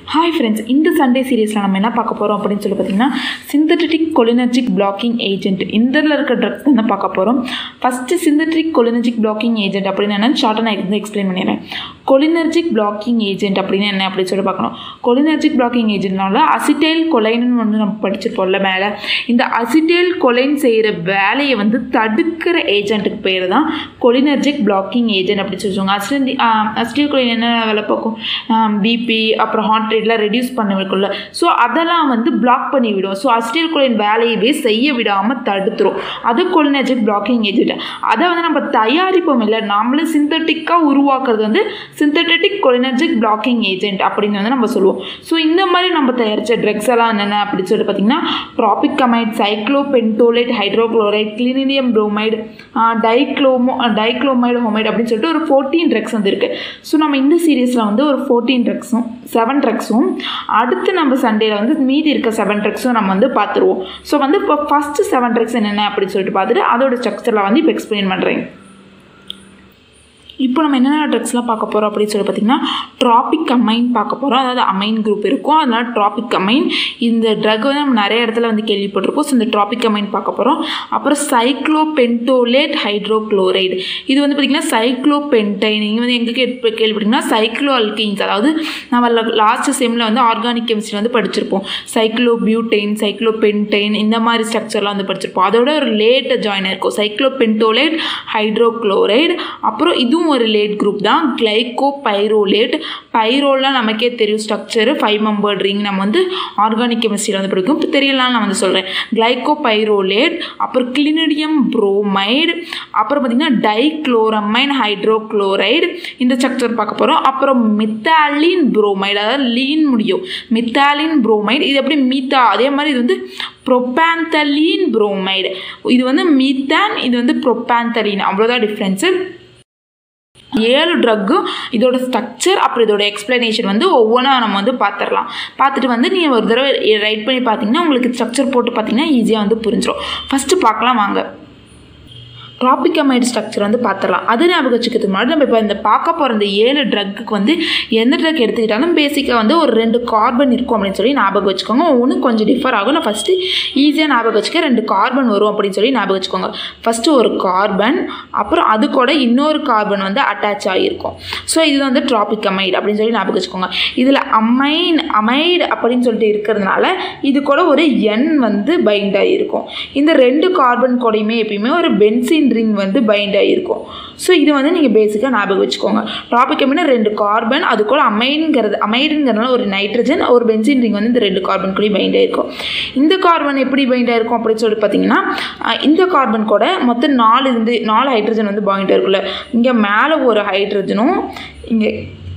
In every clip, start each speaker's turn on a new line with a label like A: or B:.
A: hi friends இந்த Sunday சீரியஸில் நம்ம என்ன பார்க்க போகிறோம் அப்படின்னு சொல்லி பார்த்தீங்கன்னா சிந்தட்டிக் கொலினர்ஜிக் பிளாக்கிங் ஏஜென்ட் இதில் இருக்க ட்ரக்ஸ் தான் பார்க்க போகிறோம் first synthetic cholinergic blocking agent அப்படின்னு என்னன்னு ஷார்ட்டாக நான் வந்து எக்ஸ்பிளைன் பண்ணிடுறேன் கொலினர்ஜிக் பிளாக்கிங் ஏஜென்ட் அப்படின்னு என்ன அப்படின்னு சொல்லி பார்க்கணும் கொலினர்ஜிக் பிளாக்கிங் ஏஜென்ட்னால அசிட்டைல் கொலைன்னு ஒன்று நம்ம படிச்சிருப்போம்ல மேலே இந்த அசிட்டைல் கொலைன் செய்கிற வேலையை வந்து தடுக்கிற ஏஜென்ட்டுக்கு பேர் தான் கொலினர்ஜிக் பிளாக்கிங் ஏஜென்ட் அப்படின்னு சொல்லுவாங்க அசிடல் அசிட்டைல் கொலைன் என்ன வேலை பார்க்கும் பிபி அப்புறம் ஹார்ட் ரேட்லாம் ரெடியூஸ் பண்ண வைக்கும்ல ஸோ அதெல்லாம் வந்து பிளாக் பண்ணி விடும் ஸோ அசிட்டைல் கொலைன் வேலையவே செய்ய விடாமல் தடுத்துரும் அது கொலினர்ஜிக் பிளாக்கிங் ஏஜென்ட் அதை வந்து நம்ம தயாரிப்போம் இல்லை நாமளே சிந்தட்டிக்காக உருவாக்குறது வந்து சிந்தட்டிக் கொலினர்ஜிக் பிளாக்கிங் ஏஜென்ட் அப்படின்னு வந்து நம்ம சொல்லுவோம் ஸோ இந்த மாதிரி நம்ம தயாரித்த ட்ரக்ஸ் எல்லாம் என்னென்ன அப்படின்னு சொல்லிட்டு பார்த்தீங்கன்னா ப்ராபிகமைட் சைக்ளோபென்டோலேட் ஹைட்ரோக்ளோரைட் கிளினிடியம் ப்ரோமைடு டைக்ளோமோ டைக்ளோமைடு ஹோமைடு அப்படின்னு சொல்லிட்டு ஒரு ஃபோர்டீன் ட்ரக்ஸ் வந்து இருக்குது ஸோ நம்ம இந்த சீரியஸில் வந்து ஒரு ஃபோர்டீன் ட்ரக்ஸும் செவன் ட்ரக்ஸும் அடுத்து நம்ம சண்டேல வந்து மீதி இருக்க செவன் ட்ரக்ஸும் நம்ம வந்து பார்த்துருவோம் ஸோ வந்து இப்போ ஃபஸ்ட்டு செவன் ட்ரக்ஸ் என்னென்ன அப்படின்னு சொல்லிட்டு பார்த்துட்டு அதோட ஸ்ட்ரக்சரில் வந்து இப்போ எக்ஸ்பிளைன் பண்ணுறேன் இப்போ நம்ம என்னென்ன ட்ரக்ஸ்லாம் பார்க்க போகிறோம் அப்படின்னு சொல்லி பார்த்தீங்கன்னா ட்ராபிக் அமைன் பார்க்க போகிறோம் அதாவது அமைன் குரூப் இருக்கும் அதனால ட்ராபிக் அமைன் இந்த ட்ரக் வந்து நம்ம நிறைய இடத்துல வந்து கேள்விப்பட்டிருப்போம் ஸோ இந்த ட்ராபிக் அமைன் பார்க்க போகிறோம் அப்புறம் சைக்ளோபென்டோலேட் ஹைட்ரோக்ளோரைடு இது வந்து பார்த்திங்கன்னா சைக்ளோபென்டைன் நீங்கள் வந்து எங்கே கேள்வி கேள்விப்பட்டீங்கன்னா சைக்ளோ அல்கைன்ஸ் அதாவது நம்ம லாஸ்ட் செம்மில் வந்து ஆர்கானிக் கெமிஸ்ட்ரி வந்து படிச்சிருப்போம் சைக்ளோ பியூட்டைன் சைக்ளோ பென்டைன் இந்த மாதிரி ஸ்ட்ரக்சர்லாம் வந்து படிச்சிருப்போம் அதோட ஒரு லேட் ஜாயின் இருக்கும் சைக்ளோ பென்டோலேட் ஹைட்ரோக்ளோரைடு அப்புறம் இதுவும் ஒரு லேட் குரூப் தான் கிளைகோ பைரோலேட் பைரோலாம் நமக்கே தெரியும் ஸ்ட்ரக்சரு ஃபைவ் மெம்பர்ட் ரிங் நம்ம வந்து ஆர்கானிக் கெமிஸ்ட்ரியில் வந்து படிக்கும் இப்போ தெரியலாம் நான் வந்து சொல்கிறேன் கிளைகோ பைரோலேட் அப்புறம் கிளினிடியம் ப்ரோமைடு அப்புறம் பார்த்திங்கன்னா டைக்ளோரமைன் ஹைட்ரோக்ளோரைடு இந்த ஸ்ட்ரக்சர் பார்க்க போகிறோம் அப்புறம் மித்தாலின் ப்ரோமைடு அதாவது லீன் முடியும் மித்தாலின் ப்ரோமைடு இது எப்படி மீத்தா அதே மாதிரி இது வந்து ப்ரொபாந்தலீன் ப்ரோமைடு இது வந்து மீத்தான் இது வந்து ப்ரொபாந்தலீன் அவ்வளோதான் டிஃப்ரென்ஸு ஏழு ட்ரக்கும் இதோட ஸ்ட்ரக்சர் அப்புறம் இதோட எக்ஸ்ப்ளனேஷன் வந்து ஒவ்வொன்றா நம்ம வந்து பார்த்துடலாம் பார்த்துட்டு வந்து நீங்கள் ஒரு தடவை ரைட் பண்ணி பார்த்தீங்கன்னா உங்களுக்கு ஸ்ட்ரக்சர் போட்டு பார்த்தீங்கன்னா ஈஸியாக வந்து புரிஞ்சிடும் ஃபஸ்ட்டு பார்க்கலாம் வாங்க ட்ராபிகமைடு ஸ்ட்ரக்சர் வந்து பார்த்துடலாம் அது ஞாபகம் வச்சுக்கிறதுக்கு முன்னாடி நம்ம இப்போ இந்த பார்க்க போகிற இந்த ஏழு ட்ரக்குக்கு வந்து எந்த ட்ரக் எடுத்துக்கிட்டாலும் பேசிக்காக வந்து ஒரு ரெண்டு கார்பன் இருக்கும் அப்படின்னு சொல்லி ஞாபகம் வச்சுக்கோங்க ஒவ்வொன்று கொஞ்சம் டிஃபர் ஆகும் நான் ஃபஸ்ட்டு ஈஸியாக ஞாபகம் வச்சுக்க ரெண்டு கார்பன் வரும் அப்படின்னு சொல்லி ஞாபகம் வச்சுக்கோங்க ஃபஸ்ட்டு ஒரு கார்பன் அப்புறம் அது கூட இன்னொரு கார்பன் வந்து அட்டாச் ஆகியிருக்கும் ஸோ இது வந்து ட்ராபிகமைடு அப்படின்னு சொல்லி ஞாபகம் வச்சுக்கோங்க இதில் அமைன் அமைடு அப்படின்னு சொல்லிட்டு இருக்கிறதுனால இது கூட ஒரு எண் வந்து பைண்ட் ஆகியிருக்கும் இந்த ரெண்டு கார்பன் கூடயுமே எப்பயுமே ஒரு பென்சின் ரிங் வந்து பைண்ட் ஆகிருக்கும் ஸோ இது வந்து நீங்கள் பேசிக்காக ஞாபகம் வச்சுக்கோங்க டாபிக் அப்படின்னா ரெண்டு கார்பன் அது கூட அமைன்கிறது அமைடுங்கிறதுனால ஒரு நைட்ரஜன் ஒரு பென்சின் ரிங் வந்து இந்த ரெண்டு கார்பன் கூட பைண்ட் ஆகிருக்கும் இந்த கார்பன் எப்படி பைண்ட் ஆகிருக்கும் அப்படின்னு சொல்லி பார்த்தீங்கன்னா இந்த கார்பன் கூட மொத்தம் நாலு இருந்து நாலு ஹைட்ரஜன் வந்து பாயிண்ட் ஆயிருக்குல்ல இங்கே மேலே ஒரு ஹைட்ரஜனும் இங்கே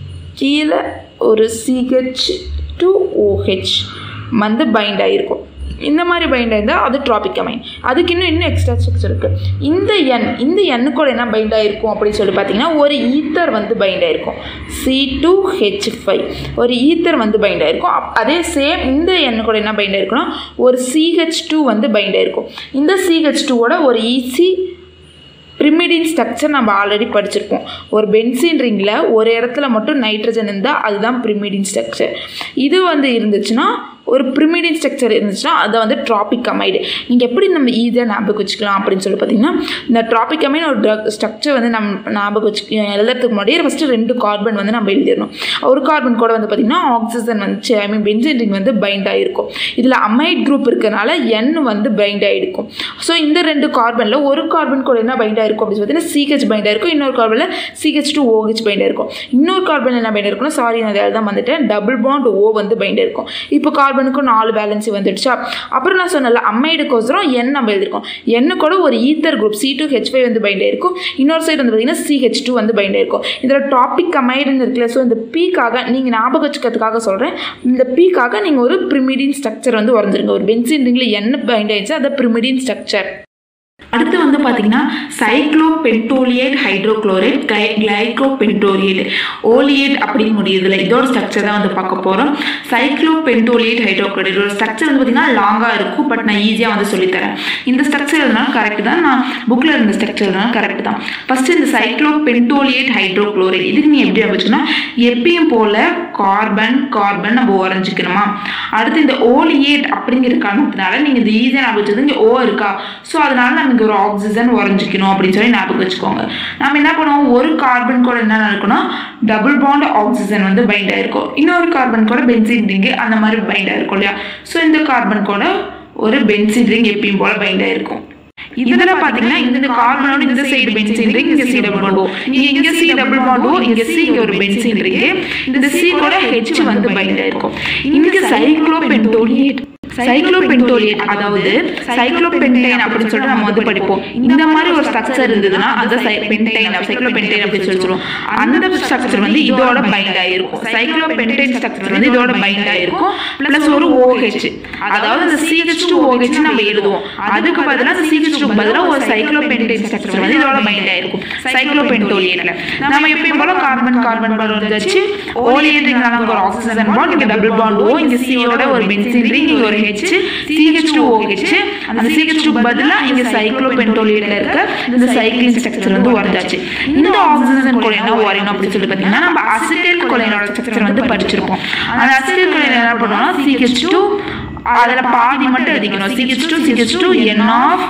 A: கீழே ஒரு சிஹெச் டூ ஓஹெச் வந்து பைண்ட் ஆகிருக்கும் இந்த மாதிரி பைண்ட் ஆயிருந்தால் அது ட்ராபிக் அமைன் அதுக்கு இன்னும் இன்னும் எக்ஸ்ட்ரா ஸ்ட்ரக்சர் இருக்குது இந்த எண் இந்த எண்ணு கூட என்ன பைண்ட் ஆயிருக்கும் அப்படின்னு சொல்லி பார்த்தீங்கன்னா ஒரு ஈத்தர் வந்து பைண்ட் ஆயிருக்கும் சி டூ ஹெச் ஃபைவ் ஒரு ஈத்தர் வந்து பைண்ட் ஆயிருக்கும் அதே சேம் இந்த எண்ணு கூட என்ன பைண்ட் ஆயிருக்குன்னா ஒரு சிஹெச் டூ வந்து பைண்ட் ஆயிருக்கும் இந்த சிஹெச் டூவோட ஒரு ஈஸி பிரிமிடின் ஸ்ட்ரக்சர் நம்ம ஆல்ரெடி படிச்சிருப்போம் ஒரு பென்சின் ரிங்கில் ஒரு இடத்துல மட்டும் நைட்ரஜன் இருந்தால் அதுதான் பிரிமிடின் ஸ்ட்ரக்சர் இது வந்து இருந்துச்சுன்னா ஒரு பிரிமிடின் ஸ்ட்ரக்சர் இருந்துச்சுன்னா அதை வந்து ட்ராபிக் அமைடு நீங்கள் எப்படி நம்ம ஈஸியாக ஞாபகம் வச்சுக்கலாம் அப்படின்னு சொல்லி பார்த்தீங்கன்னா இந்த ட்ராபிக் அமைன் ஒரு ட்ரக் ஸ்ட்ரக்சர் வந்து நம்ம ஞாபகம் வச்சு எழுதுறதுக்கு முன்னாடியே ஃபஸ்ட்டு ரெண்டு கார்பன் வந்து நம்ம எழுதிடணும் ஒரு கார்பன் கூட வந்து பார்த்திங்கன்னா ஆக்சிஜன் வந்து ஐ மீன் பென்சின் ரிங் வந்து பைண்ட் ஆகிருக்கும் இதில் அமைட் குரூப் இருக்கிறனால என் வந்து பைண்ட் ஆகிருக்கும் ஸோ இந்த ரெண்டு கார்பனில் ஒரு கார்பன் கூட என்ன பைண்ட் ஆகிருக்கும் அப்படின்னு பார்த்தீங்கன்னா சிஹெச் பைண்ட் ஆகிருக்கும் இன்னொரு கார்பனில் சிஹெச் டூ ஓஹெச் பைண்ட் ஆகிருக்கும் இன்னொரு கார்பன் என்ன பைண்ட் இருக்குன்னா சாரி நான் அதில் தான் வந்துட்டேன் டபுள் பாண்ட் ஓ வந்து பைண்ட் இருக்கும் இப்போ கார்பனுக்கும் நாலு பேலன்ஸ் வந்துடுச்சா அப்புறம் நான் சொன்னல அம்மைடுக்கோசரம் என் நம்ம எழுதிருக்கோம் என்ன கூட ஒரு ether group C two H five வந்து பைண்ட் ஆயிருக்கும் இன்னொரு சைடு வந்து பார்த்தீங்கன்னா சிஹெச் டூ வந்து பைண்ட் ஆயிருக்கும் இதில் டாபிக் அமைடுன்னு இருக்குல்ல ஸோ இந்த பீக்காக நீங்கள் ஞாபகம் வச்சுக்கிறதுக்காக சொல்கிறேன் இந்த பீக்காக நீங்கள் ஒரு ப்ரிமிடின் ஸ்ட்ரக்சர் வந்து வரைஞ்சிருங்க ஒரு பென்சின் ரிங்கில் என்ன பைண்ட் ஆயிடுச்சு அதை ப்ரிமிடின் ஸ்ட்ரக்சர் அடுத்து வந்து பார்த்தீங்கன்னா சைக்ளோபென்டோலியேட் ஹைட்ரோக்ளோரேட் கை கிளைகோபென்டோலியேட் ஓலியேட் அப்படின்னு முடியுதுல இதோட ஸ்ட்ரக்சர் தான் வந்து பார்க்க போகிறோம் சைக்ளோபென்டோலியேட் ஹைட்ரோக்ளோரேட் இதோட ஸ்ட்ரக்சர் வந்து பார்த்தீங்கன்னா லாங்காக இருக்கும் பட் நான் ஈஸியாக வந்து சொல்லித்தரேன் இந்த ஸ்ட்ரக்சர் இருந்தாலும் கரெக்ட் தான் நான் புக்கில் இருந்த ஸ்ட்ரக்சர் இருந்தாலும் கரெக்ட் தான் ஃபஸ்ட்டு இந்த சைக்ளோபென்டோலியேட் ஹைட்ரோக்ளோரேட் இதுக்கு நீ எப்படி வச்சுன்னா எப்பயும் போல கார்பன் கார்பன் நம்ம உறைஞ்சிக்கணுமா அடுத்து இந்த ஓலியேட் அப்படிங்கிற காரணத்தினால நீங்கள் இது ஈஸியாக ஞாபகம் வச்சது இங்கே ஓ இருக்கா ஸோ அதனால நம்ம இங்கே ஒரு ஆக்சிஜன் உறைஞ்சிக்கணும் அப்படின்னு சொல்லி ஞாபகம் வச்சுக்கோங்க நம்ம என்ன பண்ணுவோம் ஒரு கார்பன் கூட என்ன நடக்கும்னா டபுள் பாண்ட் ஆக்சிஜன் வந்து பைண்ட் ஆயிருக்கும் இன்னொரு கார்பன் கூட பென்சின் ரிங்கு அந்த மாதிரி பைண்ட் ஆயிருக்கும் இல்லையா ஸோ இந்த கார்பன் கூட ஒரு பென்சின் ரிங் எப்பயும் போல பைண்ட் ஆயிருக்கும் இதுல பாத்தீங்கன்னா இந்த கார்பனோட இந்த சைடு பென்சின் ரிங் இங்க சி டபுள் பாண்ட் ஓ இங்க இங்க சி டபுள் பாண்ட் ஓ இங்க சி இங்க ஒரு பென்சின் ரிங் இந்த சி கூட ஹெச் வந்து பைண்ட் ஆயிருக்கும் இங்க சைக்ளோபென்டோலியேட் சைக்ளோபென்டோலியேட் அதாவது சைக்ளோபென்டைன் அப்படின்னு சொல்லிட்டு நம்ம வந்து படிப்போம் இந்த மாதிரி ஒரு ஸ்ட்ரக்சர் இருந்ததுன்னா அந்த பென்டைன் சைக்ளோபென்டைன் அப்படின்னு சொல்லி சொல்லுவோம் அந்த ஸ்ட்ரக்சர் வந்து இதோட பைண்ட் ஆயிருக்கும் சைக்ளோபென்டைன் ஸ்ட்ரக்சர் வந்து இதோட பைண்ட் ஆயிருக்கும் பிளஸ் ஒரு OH அதாவது அந்த CH2 OH நம்ம எழுதுவோம் அதுக்கு பதிலா அந்த CH2 பதிலா ஒரு சைக்ளோபென்டைன் ஸ்ட்ரக்சர் வந்து இதோட பைண்ட் ஆயிருக்கும் சைக்ளோபென்டோலியேட்ல நம்ம எப்பயும் போல கார்பன் கார்பன் பாண்ட் வச்சு ஓலியேட்னால நமக்கு ஒரு ஆக்சிஜன் பாண்ட் இங்க டபுள் பாண்ட் ஓ இங்க C யோட ஒரு பென்சின் ரிங் இங்க ஒரு H CH2OH அந்த CH2 பதிலா இங்க சைக்ளோபென்டோலியேட்ல இருக்க இந்த சைக்ளின் ஸ்ட்ரக்சர் வந்து வரைஞ்சாச்சு இந்த ஆக்சிஜன் கூட என்ன வரையணும் அப்படின்னு சொல்லி பார்த்தீங்கன்னா நம்ம அசிட்டைல் கொலைனோட ஸ்ட்ரக்சர் வந்து படிச்சிருப்போம் அந்த அசிட்டைல் கொலைன் என்ன பண்ணுவோம்னா CH2 அதுல பாதி மட்டும் எழுதிக்கணும் CH2 CH2 N of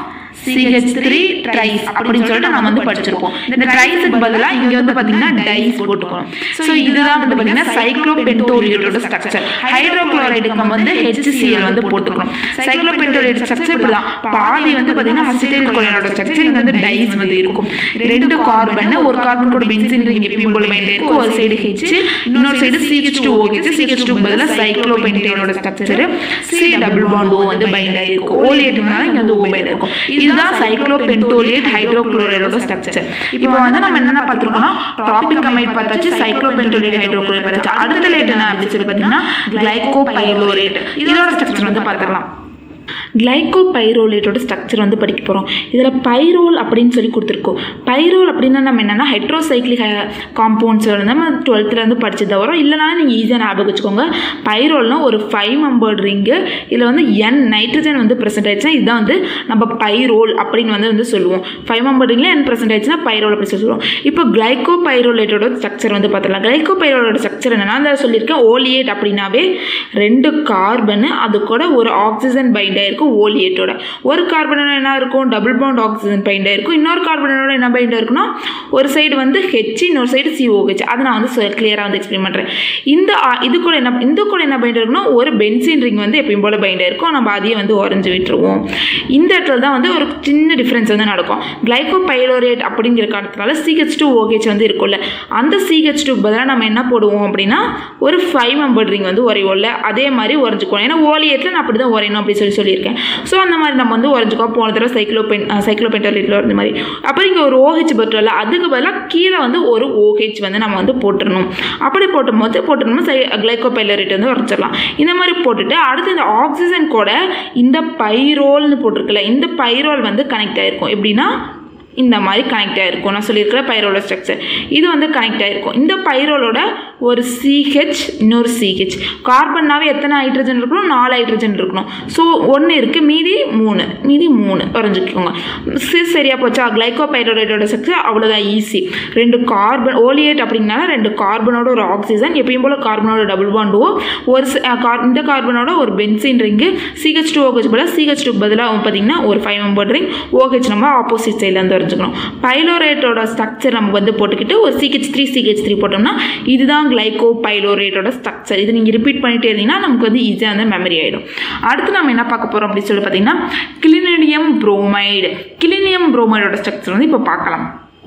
A: CH3 ட்ரைஸ் அப்படின்னு சொல்லிட்டு நம்ம வந்து படிச்சிருப்போம் இந்த ட்ரைஸுக்கு பதிலாக இங்க வந்து பாத்தீங்கன்னா டைஸ் போட்டுக்கணும் ஸோ இதுதான் வந்து பாத்தீங்கன்னா சைக்ளோபென்டோலியேட்டோட ஸ்ட்ரக்சர் ஹைட்ரோகுளோரைடுக்கு நம்ம வந்து HCl வந்து போட்டுக்கணும் சைக்ளோபென்டோலியேட் ஸ்ட்ரக்சர் இப்படிதான் பாதி வந்து பாத்தீங்கன்னா அசிட்டைல் கொலைனோட ஸ்ட்ரக்சர் இங்க வந்து டைஸ் வந்து இருக்கும் ரெண்டு கார்பன் ஒரு கார்பன் கூட பென்சின் ரிங் எப்பயும் போல மைண்ட் இருக்கும் ஒரு சைடு H இன்னொரு சைடு CH2OH CH2 பதிலாக சைக்ளோபென்டேனோட structure C double bond O வந்து பைண்ட் ஆயிருக்கும் ஓலியேட்னால இங்க வந்து O பைண்ட் இருக்கும் இதுதான் சைக்ளோபென்டோலியேட் ஹைட்ரோகுளோரைடோட ஸ்ட்ரக்சர் இப்போ வந்து நம்ம என்னென்ன பார்த்துருக்கோம்னா டாபிக் அமைட் பார்த்தாச்சு சைக்ளோபென்டோலியேட் ஹைட்ரோகுளோரைட் பார்த்தாச்சு அடுத்த லேட் என்ன அப்படின்னு சொல்லி பார்த்தீங்கன்னா கிளைகோபைலோரேட் இதோட ஸ்ட்ரக்சர் வந்து பார்த்துக்கலாம் கிளைகோபைரோலேட்டோட ஸ்ட்ரக்சர் வந்து படிக்க போகிறோம் இதில் பைரோல் அப்படின்னு சொல்லி கொடுத்துருக்கோம் பைரோல் அப்படின்னா நம்ம என்னென்னா ஹைட்ரோசைக்ளிக் காம்பவுண்ட்ஸ் வந்து நம்ம டுவெல்த்துலேருந்து படிச்சது வரும் இல்லைனாலும் நீங்கள் ஈஸியாக ஞாபகம் வச்சுக்கோங்க பைரோல்னா ஒரு ஃபைவ் மெம்பர்ட் ரிங்கு இதில் வந்து என் நைட்ரஜன் வந்து ப்ரெசென்ட் ஆயிடுச்சுன்னா இதுதான் வந்து நம்ம பைரோல் அப்படின்னு வந்து வந்து சொல்லுவோம் ஃபைவ் மெம்பர்ட் ரிங்கில் என் ப்ரெசென்ட் ஆயிடுச்சுன்னா பைரோல் அப்படின்னு சொல்லி சொல்லுவோம் இப்போ கிளைகோபைரோலேட்டோட ஸ்ட்ரக்சர் வந்து பார்த்துக்கலாம் கிளைகோபைரோலோட ஸ்ட்ரக்சர் என்னன்னா அந்த சொல்லியிருக்கேன் ஓலியேட் அப்படின்னாவே ரெண்டு கார்பனு அது கூட ஒரு ஆக்சிஜன் பைண்ட் ஆயிருக்கும் ஓலியேட்டோட ஒரு கார்பனோட என்ன இருக்கும் டபுள் பாண்ட் ஆக்சிஜன் பைண்ட் ஆயிருக்கும் இன்னொரு கார்பனோட என்ன பைண்ட் இருக்குன்னா ஒரு சைடு வந்து ஹெச் இன்னொரு சைடு சிஓஹெச் அதை நான் வந்து கிளியராக வந்து எக்ஸ்பிளைன் பண்ணுறேன் இந்த ஆ- இது கூட என்ன இந்த கூட என்ன பைண்ட் இருக்குன்னா ஒரு பென்சின் ரிங் வந்து எப்பயும் போல பைண்ட் ஆயிருக்கும் நம்ம அதையும் வந்து உறைஞ்சு விட்டுருவோம் இந்த இடத்துல தான் வந்து ஒரு சின்ன டிஃப்ரென்ஸ் வந்து நடக்கும் கிளைகோபைலோரேட் அப்படிங்கிற காரணத்தினால சிஹெச் டூ ஓஹெச் வந்து இருக்கும்ல அந்த சிஹெச் டூ பதிலாக நம்ம என்ன போடுவோம் அப்படின்னா ஒரு ஃபைவ் மெம்பர் ரிங் வந்து உரையோம்ல அதே மாதிரி உறைஞ்சிக்குவோம் ஏன்னா ஓலியேட்டில் நான் அப்படி தான் உரையணும் அப்படி சொல்லி சொல்லியிருக்கேன் ஸோ அந்த மாதிரி நம்ம வந்து உறைஞ்சிக்கோ போன தடவை சைக்ளோபென் சைக்ளோபென்டலிட்டில் இந்த மாதிரி அப்புறம் இங்கே ஒரு ஓஹெச் பட்டுல அதுக்கு பதிலாக கீழே வந்து ஒரு ஓஹெச் வந்து நம்ம வந்து போட்டுடணும் அப்படி போட்டும்போது போட்டுருந்தோம் சை கிளைகோபைலரேட் வந்து உரைச்சிடலாம் இந்த மாதிரி போட்டுட்டு அடுத்து இந்த ஆக்சிஜன் கூட இந்த பைரோல்னு போட்டிருக்குல்ல இந்த பைரோல் வந்து கனெக்ட் ஆகிருக்கும் எப்படின்னா இந்த மாதிரி கனெக்ட் ஆகிருக்கும் நான் சொல்லியிருக்கிற பைரோல ஸ்ட்ரக்சர் இது வந்து கனெக்ட் ஆகிருக்கும் இந்த பைரோலோட ஒரு சிஹெச் இன்னொரு சிஹெச் கார்பன்னாவே எத்தனை ஹைட்ரஜன் இருக்கணும் நாலு ஹைட்ரஜன் இருக்கணும் ஸோ ஒன்று இருக்குது மீதி மூணு மீதி மூணு வரைஞ்சிக்கோங்க சி சரியா போச்சா கிளைகோபைரோலேட்டோட ஸ்ட்ரக்சர் அவ்வளோதான் ஈஸி ரெண்டு கார்பன் ஓலியேட் அப்படின்னால ரெண்டு கார்பனோட ஒரு ஆக்சிஜன் எப்பயும் போல் கார்பனோட டபுள் பாண்டுவோ ஒரு சி- அஹ் கார் இந்த கார்பனோட ஒரு benzene ring CH two OH பதிலாக சிஹெச் டூ பதிலாக பார்த்தீங்கன்னா ஒரு ஃபைவ் மெம்பர் ரிங் ஓஹெச் நம்ம ஆப்போசிட் சைட்லேருந்து வரைஞ்சிக்கணும் பைலோரேட்டோட ஸ்ட்ரக்சர் நம்ம வந்து போட்டுக்கிட்டு ஒரு சிஹெச் த்ரீ சிஹெச் த்ரீ போட்டோம்னா இதுதான் கிளைகோ பைலோரேட்டோட ஸ்ட்ரக்சர் இது நீங்கள் ரிப்பீட் பண்ணிட்டே இருந்தீங்கன்னா நமக்கு வந்து ஈஸியாக வந்து மெமரி ஆகிடும் அடுத்து நம்ம என்ன பார்க்க போகிறோம் அப்படின்னு சொல்லி பார்த்தீங்கன்னா கிளினிடியம் புரோமைடு கிளினியம் புரோமைடோட ஸ்ட்ரக்சர் வந்து இப்போ பார்க்கலாம்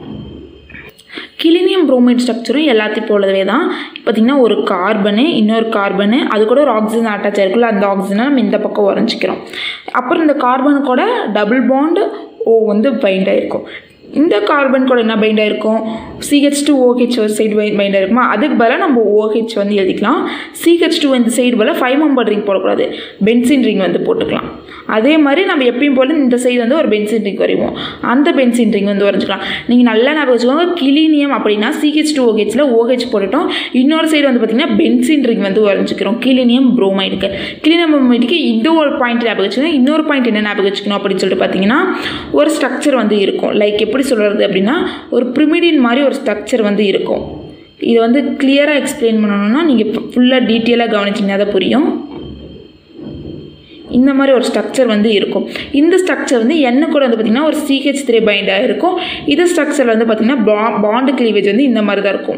A: கிளினியம் புரோமைட் ஸ்ட்ரக்சரும் எல்லாத்தையும் போலவே தான் பார்த்திங்கன்னா ஒரு கார்பனு இன்னொரு கார்பனு அது கூட ஒரு ஆக்சிஜன் அட்டாச் ஆயிருக்குல்ல அந்த ஆக்சிஜனை நம்ம இந்த பக்கம் உறைஞ்சிக்கிறோம் அப்புறம் இந்த கார்பனு கூட டபுள் பாண்ட் ஓ வந்து பைண்ட் ஆயிருக்கும் இந்த கார்பன் கூட என்ன பைண்ட் ஆயிருக்கும் சிஹெச் டூ ஓஹெச் ஒரு சைடு பைண்ட் ஆயிருக்குமா அதுக்கு பதிலாக நம்ம ஓஹெச் வந்து எழுதிக்கலாம் சிஹெச் டூ இந்த சைடு பதிலாக ஃபைவ் மெம்பர் ரிங் போடக்கூடாது பென்சின் ரிங் வந்து போட்டுக்கலாம் அதே மாதிரி நம்ம எப்பயும் போல் இந்த சைடு வந்து ஒரு பென்சின் ரிங் வரைவோம் அந்த பென்சின் ரிங் வந்து வரைஞ்சிக்கலாம் நீங்கள் நல்லா ஞாபகம் வச்சுக்கோங்க கிளீனியம் அப்படின்னா சிஹெச் டூ ஓஹெச்சில் ஓஹெச் போட்டுட்டோம் இன்னொரு சைடு வந்து பார்த்திங்கன்னா பென்சின் ரிங் வந்து வரைஞ்சிக்கிறோம் கிளீனியம் புரோமைடுக்கு கிளீனியம் புரோமைடுக்கு இது ஒரு பாயிண்ட் ஞாபகம் வச்சுக்கணும் இன்னொரு பாயிண்ட் என்ன ஞாபகம் வச்சுக்கணும் அப்படின்னு சொல்லிட்டு பார்த்தீங்கன்னா ஒரு ஸ்ட்ரக்சர் வந்து இருக்கும் லைக் எப்படி சொல்கிறது அப்படின்னா ஒரு பிரிமிடின் மாதிரி ஒரு ஸ்ட்ரக்சர் வந்து இருக்கும் இதை வந்து கிளியராக எக்ஸ்பிளைன் பண்ணணும்னா நீங்கள் ஃபுல்லாக டீட்டெயிலாக கவனிச்சிங்கன்னா தான் புரியும் இந்த மாதிரி ஒரு ஸ்ட்ரக்சர் வந்து இருக்கும் இந்த ஸ்ட்ரக்சர் வந்து என்ன கூட வந்து பார்த்திங்கன்னா ஒரு சிஹெச் த்ரீ பைண்டாக இருக்கும் இது ஸ்ட்ரக்சர் வந்து பார்த்திங்கன்னா பா பாண்டு கிளீவேஜ் வந்து இந்த மாதிரி தான் இருக்கும்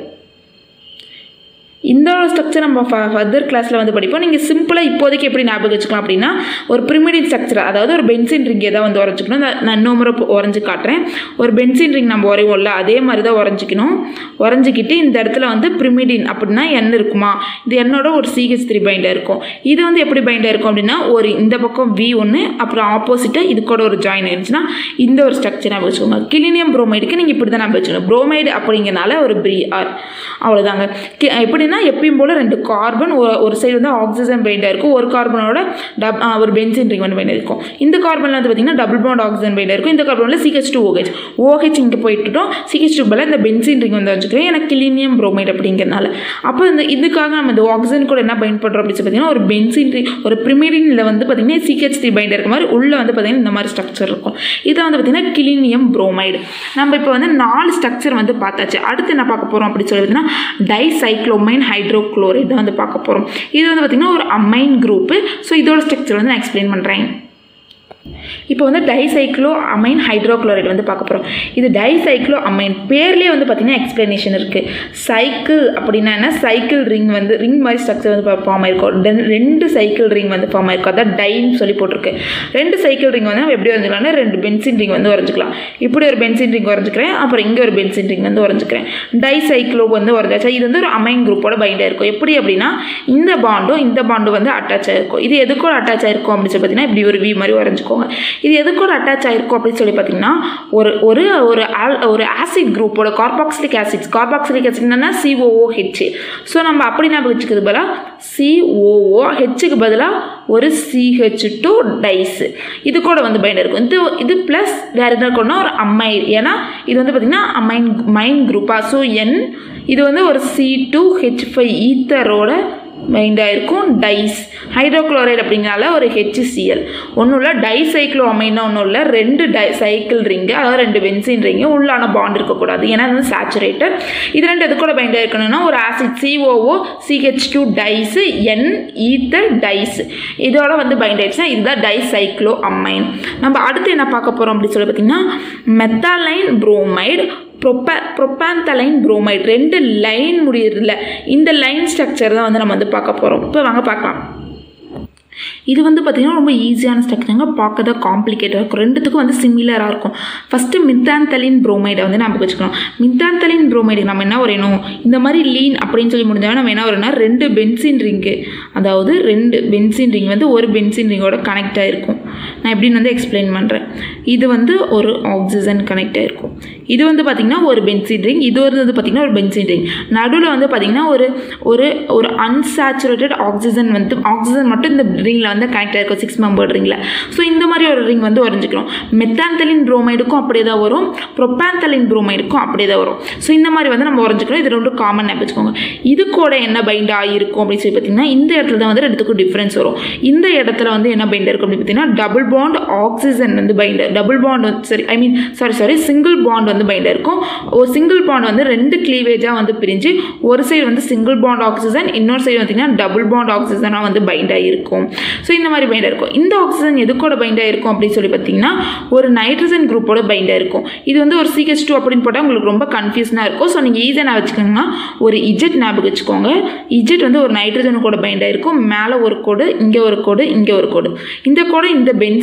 A: இந்த ஒரு ஸ்ட்ரக்சர் நம்ம ஃபர்தர் கிளாஸில் வந்து படிப்போம் நீங்கள் சிம்பிளாக இப்போதைக்கு எப்படி ஞாபகம் வச்சுக்கலாம் அப்படின்னா ஒரு பிரிமிடின் ஸ்ட்ரக்சர் அதாவது ஒரு பென்சின் ரிங் ஏதாவது வந்து உரைஞ்சிக்கணும் நான் இன்னும் முறை உறைஞ்சி காட்டுறேன் ஒரு பென்சின் ரிங் நம்ம உரைவோம்ல அதே மாதிரி தான் உறைஞ்சிக்கணும் உறைஞ்சிக்கிட்டு இந்த இடத்துல வந்து பிரிமிடின் அப்படின்னா எண்ணெய் இருக்குமா இது என்னோட ஒரு சிஹெச் த்ரீ பைண்டாக இருக்கும் இது வந்து எப்படி பைண்டாக இருக்கும் அப்படின்னா ஒரு இந்த பக்கம் வி ஒன்று அப்புறம் ஆப்போசிட்டாக இது கூட ஒரு ஜாயின் இருந்துச்சுன்னா இந்த ஒரு ஸ்ட்ரக்சர் ஞாபகம் வச்சுக்கோங்க கிளினியம் புரோமைடுக்கு நீங்கள் இப்படி தான் ஞாபகம் வச்சுக்கணும் புரோமைடு அப்படிங்கிறனால ஒரு ப்ரீ ஆர் அவ்வளோதாங்க எப்படின்னா பார்த்தீங்கன்னா எப்பயும் போல் ரெண்டு கார்பன் ஒரு சைடு வந்து ஆக்சிஜன் பெயிண்டாக இருக்கும் ஒரு கார்பனோட டப் ஒரு பென்சின் ரிங் வந்து பெயிண்ட் இருக்கும் இந்த கார்பனில் வந்து பார்த்தீங்கன்னா டபுள் பாண்ட் ஆக்சிஜன் பெயிண்டாக இருக்கும் இந்த கார்பனில் சிஹெச் டூ ஓஹெச் ஓஹெச் இங்கே போயிட்டுட்டோம் சிஹெச் டூ பதில் இந்த பென்சின் ரிங் வந்து வச்சுக்கிறேன் எனக்கு கிளினியம் புரோமைட் அப்படிங்கிறனால அப்போ இந்த இதுக்காக நம்ம இந்த ஆக்சிஜன் கூட என்ன பயன் பண்ணுறோம் அப்படின்னு பார்த்தீங்கன்னா ஒரு பென்சின் ரிங் ஒரு பிரிமிடினில் வந்து பார்த்தீங்கன்னா சிஹெச் த்ரீ பைண்ட் இருக்க மாதிரி உள்ளே வந்து பார்த்தீங்கன்னா இந்த மாதிரி ஸ்ட்ரக்சர் இருக்கும் இதை வந்து பார்த்தீங்கன்னா கிளினியம் புரோமைடு நம்ம இப்போ வந்து நாலு ஸ்ட்ரக்சர் வந்து பார்த்தாச்சு அடுத்து என்ன பார்க்க போகிறோம் அப்படின்னு சொல்லி பார்த்தீங்கன்னா டைசைக்ளோமைன் ஹைட்ரோக்ளோரைட் தான் வந்து பார்க்க போகிறோம் இது வந்து பார்த்திங்கன்னா ஒரு அமைன் குரூப்பு ஸோ இதோட ஸ்ட்ரக்சர் வந்து நான் எக்ஸ்பிளைன் பண்ணுறேன் இப்போ வந்து டைசைக்ளோ அமைன் ஹைட்ரோக்ளோரைடு வந்து பார்க்க போகிறோம் இது டைசைக்ளோ அமைன் பேர்லேயே வந்து பார்த்திங்கன்னா எக்ஸ்ப்ளனேஷன் இருக்குது சைக்கிள் அப்படின்னா என்ன சைக்கிள் ரிங் வந்து ரிங் மாதிரி ஸ்ட்ரக்சர் வந்து ஃபார்ம் ஆயிருக்கும் ரெண்டு சைக்கிள் ரிங் வந்து ஃபார்ம் ஆயிருக்கும் அதான் டைன்னு சொல்லி போட்டிருக்கு ரெண்டு சைக்கிள் ரிங் வந்து நம்ம எப்படி வரைஞ்சிக்கலாம்னா ரெண்டு பென்சின் ரிங் வந்து வரைஞ்சிக்கலாம் இப்படி ஒரு பென்சின் ரிங் வரைஞ்சிக்கிறேன் அப்புறம் இங்கே ஒரு பென்சின் ரிங் வந்து வரைஞ்சிக்கிறேன் டைசைக்ளோ வந்து வரைஞ்சாச்சா இது வந்து ஒரு அமைன் குரூப்போட பைண்டாக இருக்கும் எப்படி அப்படின்னா இந்த பாண்டும் இந்த பாண்டும் வந்து அட்டாச் ஆயிருக்கும் இது எதுக்கூட அட்டாச் ஆயிருக்கும் அப்படின்னு சொல்லி பார்த்தீங்கன்னா இப்படி ஒரு வி மாதிரி வரைஞ்சிக்கோங்க இது எது கூட அட்டாச் ஆயிருக்கும் அப்படின்னு சொல்லி பார்த்தீங்கன்னா ஒரு ஒரு ஒரு ஆல் ஒரு ஆசிட் குரூப்போட கார்பாக்சிலிக் ஆசிட்ஸ் கார்பாக்சிலிக் ஆசிட் என்னன்னா சிஓஓ ஹெச் ஸோ நம்ம அப்படி ஞாபகம் வச்சுக்கிறது பதிலாக சிஓஓ ஹெச்சுக்கு பதிலாக ஒரு சிஹெச் டூ டைஸ் இது கூட வந்து பைண்ட் இருக்கும் இது இது ப்ளஸ் வேறு என்ன இருக்கணும்னா ஒரு அம்மைன் ஏன்னா இது வந்து பார்த்திங்கன்னா அமைன் மைன் குரூப்பா ஸோ என் இது வந்து ஒரு சி டூ ஹெச் ஃபைவ் ஈத்தரோட மைண்டாக இருக்கும் டைஸ் ஹைட்ரோக்ளோரைடு அப்படிங்கிறனால ஒரு ஹெச்சிசிஎல் ஒன்றும் இல்லை டைசைக்ளோ அமைனா ஒன்றும் இல்லை ரெண்டு டை சைக்கிள் ரிங்கு அதாவது ரெண்டு பென்சின் ரிங்கு உள்ளான பாண்ட் இருக்கக்கூடாது ஏன்னா அது வந்து சேச்சுரேட்டட் இது ரெண்டு எது கூட பைண்டாக இருக்கணும்னா ஒரு ஆசிட் சிஓஓ சிஹெச் டூ டைஸு என் ஈத்தர் டைஸ் இதோட வந்து பைண்ட் ஆயிடுச்சுன்னா இதுதான் டைசைக்ளோ அமைன் நம்ம அடுத்து என்ன பார்க்க போகிறோம் அப்படின்னு சொல்லி பார்த்தீங்கன்னா மெத்தாலைன் புரோமைடு ப்ரொப்பா ப்ரொப்பாந்தலைன் புரோமைட் ரெண்டு லைன் முடியறதில்ல இந்த லைன் ஸ்ட்ரக்சர் தான் வந்து நம்ம வந்து பார்க்க போகிறோம் இப்போ வாங்க பார்க்கலாம் இது வந்து பார்த்திங்கன்னா ரொம்ப ஈஸியான ஸ்ட்ரக்சருங்க பார்க்க தான் காம்ப்ளிகேட்டாக இருக்கும் ரெண்டுத்துக்கும் வந்து சிமிலராக இருக்கும் ஃபஸ்ட்டு மித்தாந்தலின் புரோமைடை வந்து நம்ம வச்சுக்கணும் மித்தாந்தலின் புரோமைடு நம்ம என்ன வரையணும் இந்த மாதிரி லீன் அப்படின்னு சொல்லி முடிஞ்சாலும் நம்ம என்ன வரணும்னா ரெண்டு பென்சின் ரிங்கு அதாவது ரெண்டு பென்சின் ரிங் வந்து ஒரு பென்சின் ரிங்கோட கனெக்ட் ஆகிருக்கும் நான் எப்படின்னு வந்து எக்ஸ்பிளைன் பண்ணுறேன் இது வந்து ஒரு ஆக்சிஜன் கனெக்ட் ஆகிருக்கும் இது வந்து பார்த்திங்கன்னா ஒரு பென்சின் ரிங் இது வந்து பார்த்திங்கன்னா ஒரு பென்சின் ரிங் நடுவில் வந்து பார்த்திங்கன்னா ஒரு ஒரு ஒரு அன்சாச்சுரேட்டட் ஆக்சிஜன் வந்து ஆக்சிஜன் மட்டும் இந்த ரிங்கில் வந்து கனெக்ட் ஆகிருக்கும் சிக்ஸ் மெம்பர் ரிங்கில் ஸோ இந்த மாதிரி ஒரு ரிங் வந்து வரைஞ்சிக்கிறோம் மெத்தாந்தலின் புரோமைடுக்கும் அப்படியே தான் வரும் ப்ரொப்பாந்தலின் புரோமைடுக்கும் அப்படியே தான் வரும் ஸோ இந்த மாதிரி வந்து நம்ம வரைஞ்சிக்கிறோம் இது ரெண்டும் காமன் வச்சுக்கோங்க இது கூட என்ன பைண்ட் ஆகிருக்கும் அப்படின்னு சொல்லி பார்த்தீங்கன்னா இந்த இடத்துல தான் வந்து ரெண்டுத்துக்கும் டிஃப்ரென்ஸ் வரும் இந்த இடத்துல வந்து என்ன பைண்ட் இருக்கும் அப்படின்னு பார்த்தீங்கன்னா டபுள் பாண்ட் ஆக்சிஜன் வந்து பைண்ட் டபுள் பாண்ட் வந்து சரி I mean sorry sorry single bond வந்து பைண்ட் இருக்கும் ஒரு சிங்கிள் பாண்ட் வந்து ரெண்டு கிளீவேஜாக வந்து பிரிஞ்சு ஒரு சைடு வந்து சிங்கிள் பாண்ட் ஆக்சிஜன் இன்னொரு சைடு பார்த்தீங்கன்னா டபுள் பாண்ட் ஆக்சிஜனாக வந்து பைண்ட் ஆகிருக்கும் ஸோ இந்த மாதிரி பைண்ட் இருக்கும் இந்த ஆக்சிஜன் எது கூட பைண்ட் ஆகிருக்கும் அப்படின்னு சொல்லி பார்த்தீங்கன்னா ஒரு நைட்ரஜன் குரூப்போட பைண்ட் ஆகிருக்கும் இது வந்து ஒரு சிஹெச் டூ அப்படின்னு போட்டால் உங்களுக்கு ரொம்ப கன்ஃபியூஷனாக இருக்கும் ஸோ நீங்கள் ஈஸியாக நான் வச்சுக்கோங்கன்னா ஒரு இஜெட் ஞாபகம் வச்சுக்கோங்க இஜெட் வந்து ஒரு நைட்ரஜன் கூட பைண்ட் ஆகிருக்கும் மேலே ஒரு கோடு இங்கே ஒரு கோடு இங்கே ஒரு கோடு இந்த கோடு இந்த பென்சின்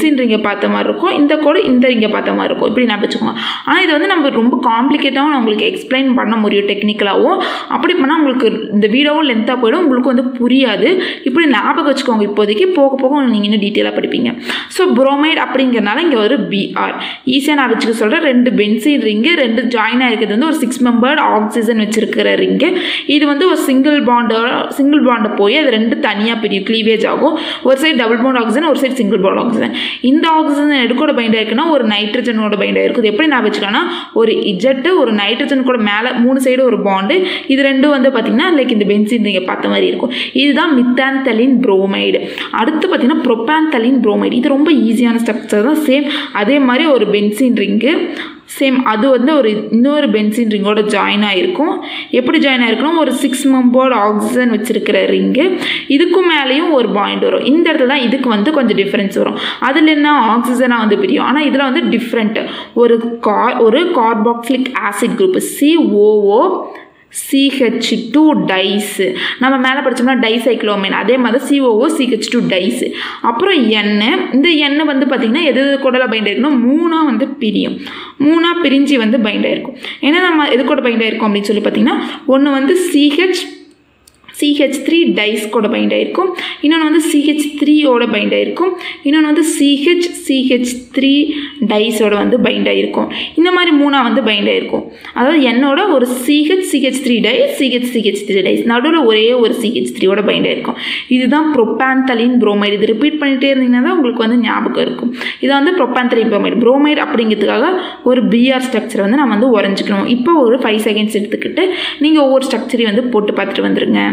A: பென்சின் ரிங்கை பார்த்த மாதிரி இருக்கும் இந்த கோடு இந்த ரிங்கை பார்த்த மாதிரி இருக்கும் இப்படி ஞாபகம் வச்சுக்கோங்க ஆனால் இது வந்து நம்ம ரொம்ப காம்ப்ளிகேட்டாகவும் நான் உங்களுக்கு எக்ஸ்பிளைன் பண்ண முடியும் டெக்னிக்கலாகவும் அப்படி பண்ணால் உங்களுக்கு இந்த வீடியோவும் லென்த்தாக போயிடும் உங்களுக்கு வந்து புரியாது இப்படி ஞாபகம் வச்சுக்கோங்க இப்போதைக்கு போக போக நீங்கள் இன்னும் டீட்டெயிலாக படிப்பீங்க ஸோ புரோமைட் அப்படிங்கிறனால இங்கே ஒரு பிஆர் ஈஸியாக நான் வச்சுக்க சொல்கிறேன் ரெண்டு பென்சின் ரிங்கு ரெண்டு ஜாயின் ஆகிருக்கிறது வந்து ஒரு சிக்ஸ் மெம்பர்ட் ஆக்சிஜன் வச்சிருக்கிற ரிங்கு இது வந்து ஒரு சிங்கிள் பாண்டு சிங்கிள் பாண்டை போய் அது ரெண்டு தனியாக பிரியும் க்ளீவேஜ் ஆகும் ஒரு சைடு டபுள் பாண்ட் ஆக்சிஜன் ஒரு சைடு சிங்கிள் பாண்ட் ஆக்சிஜன் இந்த ஆக்சிஜன் எடுக்கோட பைண்ட் ஆயிருக்குன்னா ஒரு நைட்ரஜனோட பைண்ட் ஆயிருக்கும் இது எப்படி நான் வச்சுக்கலாம்னா ஒரு இஜெட்டு ஒரு நைட்ரஜன் கூட மேலே மூணு சைடு ஒரு பாண்டு இது ரெண்டும் வந்து பார்த்திங்கன்னா லைக் இந்த பென்சின் நீங்கள் பார்த்த மாதிரி இருக்கும் இதுதான் மித்தான்தலின் புரோமைடு அடுத்து பார்த்திங்கன்னா ப்ரொபான்தலின் புரோமைடு இது ரொம்ப ஈஸியான ஸ்ட்ரக்சர் தான் சேம் அதே மாதிரி ஒரு பென்சின் ரிங்கு சேம் அது வந்து ஒரு இன்னொரு பென்சின் ரிங்கோட ஜாயின் ஆகிருக்கும் எப்படி ஜாயின் ஆகிருக்குன்னா ஒரு சிக்ஸ் மெம்போர்டு ஆக்சிஜன் வச்சுருக்கிற ரிங்கு இதுக்கும் மேலேயும் ஒரு பாயிண்ட் வரும் இந்த இடத்துல தான் இதுக்கு வந்து கொஞ்சம் டிஃப்ரென்ஸ் வரும் அதில் என்ன ஆக்சிஜனாக வந்து பிரியும் ஆனால் இதில் வந்து டிஃப்ரெண்ட்டு ஒரு கார் ஒரு carboxylic acid group COO CH two டைஸு நம்ம மேலே படித்தோம்னா டைசைக்ளோமைன் அதே மாதிரி சிஓஓ சிஹெச் டூ டைஸு அப்புறம் எண்ணெய் இந்த எண்ணெய் வந்து பார்த்திங்கன்னா எது எது கூடல பைண்ட் ஆயிருக்குன்னா மூணாக வந்து பிரியும் மூணாக பிரிஞ்சு வந்து பைண்ட் ஆயிருக்கும் ஏன்னா நம்ம எது கூட பைண்ட் ஆயிருக்கும் அப்படின்னு சொல்லி பார்த்திங்கன்னா ஒன்று வந்து சிஹெச் சிஹெச் த்ரீ டைஸ் கூட பைண்ட் ஆயிருக்கும் இன்னொன்று வந்து சிஹெச் த்ரீயோட பைண்ட் ஆயிருக்கும் இன்னொன்று வந்து சிஹெச் சிஹெச் த்ரீ டைஸோட வந்து பைண்ட் ஆயிருக்கும் இந்த மாதிரி மூணாக வந்து பைண்ட் ஆயிருக்கும் அதாவது என்னோட ஒரு சிஹெச் சிஹெச் த்ரீ டைஸ் சிஹெச் சிஹெச் த்ரீ டைஸ் நடுவில் ஒரே ஒரு சிஹெச் த்ரீயோட பைண்ட் ஆயிருக்கும் இதுதான் ப்ரொப்பான்தலின் புரோமைடு இது ரிப்பீட் பண்ணிகிட்டே இருந்தீங்கன்னா தான் உங்களுக்கு வந்து ஞாபகம் இருக்கும் இது வந்து ப்ரொப்பான்தலின் புரோமைடு புரோமைடு அப்படிங்கிறதுக்காக ஒரு பிஆர் ஸ்ட்ரக்சர் வந்து நம்ம வந்து உறைஞ்சிக்கணும் இப்போ ஒரு ஃபைவ் செகண்ட்ஸ் எடுத்துக்கிட்டு நீங்கள் ஒவ்வொரு ஸ்ட்ரக்சரையும் வந்து போட்டு பார்த்துட்டு வந்துருங்க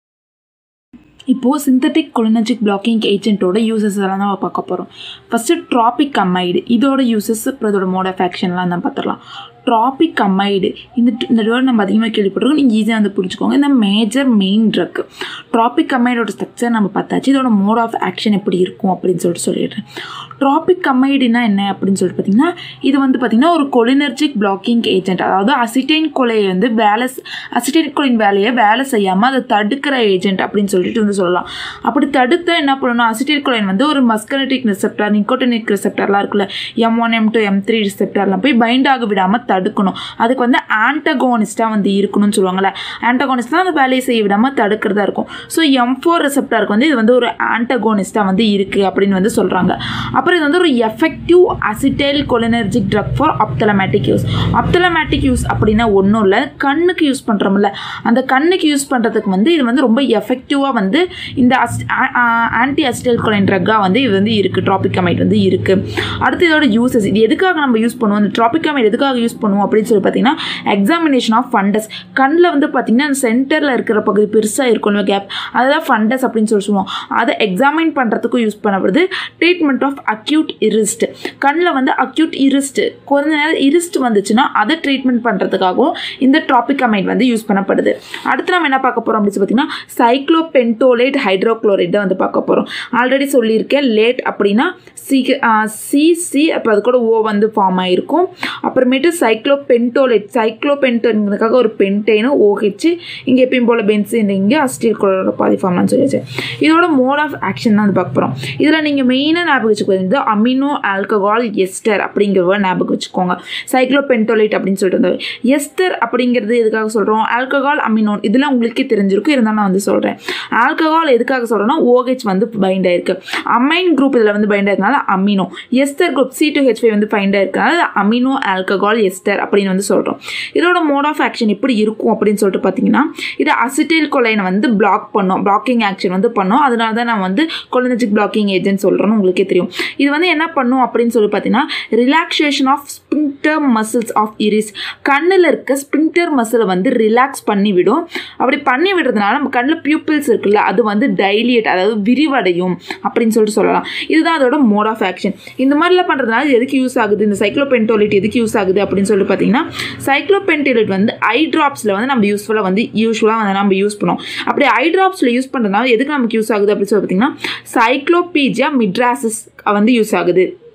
A: இப்போது சிந்தட்டிக் கொலினஜிக் பிளாக்கிங் ஏஜென்ட்டோட யூசஸ் எல்லாம் தான் பார்க்க போகிறோம் ஃபஸ்ட்டு ட்ராபிக் அமைடு இதோட யூசஸ் அப்புறம் இதோட மோட் ஆஃப் ஆக்ஷன்லாம் தான் பார்த்துடலாம் ட்ராபிக் அமைடு இந்த இந்த வேர்டு நம்ம அதிகமாக கேள்விப்பட்டிருக்கோம் நீங்கள் ஈஸியாக வந்து புரிஞ்சுக்கோங்க இந்த மேஜர் மெயின் ட்ரக் ட்ராபிக் அமைடோட ஸ்ட்ரக்சர் நம்ம பார்த்தாச்சு இதோட மோட் ஆஃப் ஆக்ஷன் எப்படி இருக்கும் அப்படின்னு சொல்லிட்டு சொல்லிடுறேன் ட்ராபிக் அமைடுனா என்ன அப்படின்னு சொல்லிட்டு பார்த்தீங்கன்னா இது வந்து பார்த்திங்கன்னா ஒரு கொலினர்ஜிக் பிளாக்கிங் ஏஜென்ட் அதாவது அசிட்டைன் கொலையை வந்து வேலை அசிட்டைன் கொலையின் வேலையை வேலை செய்யாமல் அதை தடுக்கிற ஏஜென்ட் அப்படின்னு சொல்லிட்டு வந்து சொல்லலாம் அப்படி தடுத்த என்ன பண்ணணும் அசிட்டைல் கொலைன் வந்து ஒரு மஸ்கனட்டிக் ரிசெப்டார் நிக்கோட்டனிக் ரிசெப்டார்லாம் இருக்குல்ல M one M two M three ரிசெப்டார்லாம் போய் பைண்ட் ஆக விடாமல் தடுக்கணும் அதுக்கு வந்து ஆன்டகோனிஸ்டாக வந்து இருக்கணும்னு சொல்லுவாங்கள்ல ஆன்டகோனிஸ்ட் தான் அந்த வேலையை செய்ய விடாமல் தடுக்கிறதா இருக்கும் ஸோ எம் ஃபோர் ரிசெப்டாருக்கு வந்து இது வந்து ஒரு ஆன்டகோனிஸ்டாக வந்து இருக்குது அப்படின்னு வந்து சொல்கிறாங்க அப்புறம் இது வந்து ஒரு effective acetyl cholinergic drug for ophthalmic use ophthalmic use அப்படின்னா ஒன்றும் இல்லை கண்ணுக்கு யூஸ் பண்ணுறோம்ல அந்த கண்ணுக்கு யூஸ் பண்ணுறதுக்கு வந்து இது வந்து ரொம்ப எஃபெக்டிவாக வந்து இந்த அஸ் ஆன்டி அசிட்டைல் கொலைன் ட்ரக்காக வந்து இது வந்து இருக்குது ட்ராபிகமைட் வந்து இருக்குது அடுத்து இதோட யூசஸ் இது எதுக்காக நம்ம யூஸ் பண்ணுவோம் இந்த ட்ராபிகமைட் எதுக்காக யூஸ் பண்ணுவோம் அப்படின்னு சொல்லி பார்த்தீங்கன்னா எக்ஸாமினேஷன் ஆஃப் ஃபண்டஸ் கண்ணில் வந்து பார்த்தீங்கன்னா சென்டரில் இருக்கிற பகுதி பெருசாக இருக்கும் கேப் அதுதான் ஃபண்டஸ் அப்படின்னு சொல்லி சொல்லுவோம் அதை எக்ஸாமின் பண்ணுறதுக்கும் யூஸ் பண்ணப்படுது ட்ரீட்மெண்ட் ஆஃப் அக்யூட் இரிஸ்ட் கண்ணில் வந்து அக்யூட் இரிஸ்ட் கொஞ்ச நேரம் இரிஸ்ட் வந்துச்சுன்னா அதை ட்ரீட்மெண்ட் பண்ணுறதுக்காகவும் இந்த ட்ராபிகமைட் வந்து யூஸ் பண்ணப்படுது அடுத்து நம்ம என்ன பார்க்க போகிறோம் அப்படின்னு சொல்லி பார்த்தீங்கன்னா சைக்ளோபென்டோலேட் ஹைட்ரோக்ளோரைட் தான் வந்து பார்க்க போகிறோம் ஆல்ரெடி சொல்லியிருக்கேன் லேட் அப்படின்னா சி சி சி அப்போ அது கூட ஓ வந்து ஃபார்ம் ஆகிருக்கும் அப்புறமேட்டு சைக்ளோபென்டோலேட் சைக்ளோபென்டோங்கிறதுக்காக ஒரு பென்டேனும் ஓஹெச் இங்கே எப்பயும் போல் பென்சின் இங்கே அஸ்டீல் குளோரோட பாதி ஃபார்ம்லாம் சொல்லியாச்சு இதோட மோட் ஆஃப் ஆக்ஷன் தான் வந்து பார்க்க போகிறோம் இதில் நீங்கள் மெயினாக ஞாபகம் வச்சுக்கிறது அமினோ ஆல்கஹால் எஸ்டர் அப்படிங்கிற வேர்ட் ஞாபகம் வச்சுக்கோங்க சைக்ளோபென்டோலேட் அப்படின்னு சொல்லிட்டு இருந்தது எஸ்டர் அப்படிங்கிறது எதுக்காக சொல்கிறோம் ஆல்கஹால் அமினோன் இதெல்லாம் உங்களுக்கே தெரிஞ்சிருக்கும் இருந்தாலும் நான் வந்து சொல்கிறேன் ஆல்கஹால் எதுக்காக சொல்கிறேன்னா ஓஹெச் வந்து பைண்ட் ஆயிருக்கு அமைன் குரூப் இதில் வந்து பைண்ட் ஆயிருக்கனால amino ester group C two H five வந்து பைண்ட் ஆயிருக்கனால அமினோ ஆல்கஹால் எஸ்டர் அப்படின்னு வந்து சொல்கிறோம் இதோட மோட் ஆஃப் ஆக்ஷன் எப்படி இருக்கும் அப்படின்னு சொல்லிட்டு பார்த்தீங்கன்னா இது அசிட்டில் கொலைனை வந்து பிளாக் பண்ணும் பிளாக்கிங் ஆக்ஷன் வந்து பண்ணும் அதனால தான் நான் வந்து கொலினஜிக் பிளாக்கிங் ஏஜென்ட் சொல்கிறேன்னு உங்களுக்கே தெரியும் இது வந்து என்ன பண்ணும் அப்படின்னு சொல்லி பார்த்தீங்கன்னா relaxation of sphincter muscles of iris கண்ணில் இருக்க ஸ்பிங்டர் மசிலை வந்து ரிலாக்ஸ் பண்ணி விடும் அப்படி பண்ணி விடுறதுனால நம்ம கண்ணில் பியூப்பிள்ஸ் இருக்குல்ல அது வந்து டைலியேட் அதாவது விரிவடையும் அப்படின்னு சொல்லிட்டு சொல்லலாம் இதுதான் அதோட மோட் ஆஃப் ஆக்ஷன் இந்த மாதிரிலாம் பண்ணுறதுனால இது எதுக்கு யூஸ் ஆகுது இந்த சைக்ளோபென்டோலிட் எதுக்கு யூஸ் ஆகுது அப்படின்னு சொல்லிட்டு பார்த்தீங்கன்னா சைக்ளோபென்டோலிட் வந்து ஐ ட்ராப்ஸில் வந்து நம்ம யூஸ்ஃபுல்லாக வந்து யூஸ்ஃபுல்லாக வந்து நம்ம யூஸ் பண்ணோம் அப்படி ஐ ட்ராப்ஸில் யூஸ் பண்ணுறதுனால எதுக்கு நமக்கு யூஸ் ஆகுது அப்படின்னு சொல்லி பார்த்தீங்கன்னா சைக்ளோபீஜியா மிட்ராசிஸ் வந்து யூஸ் ஆகுது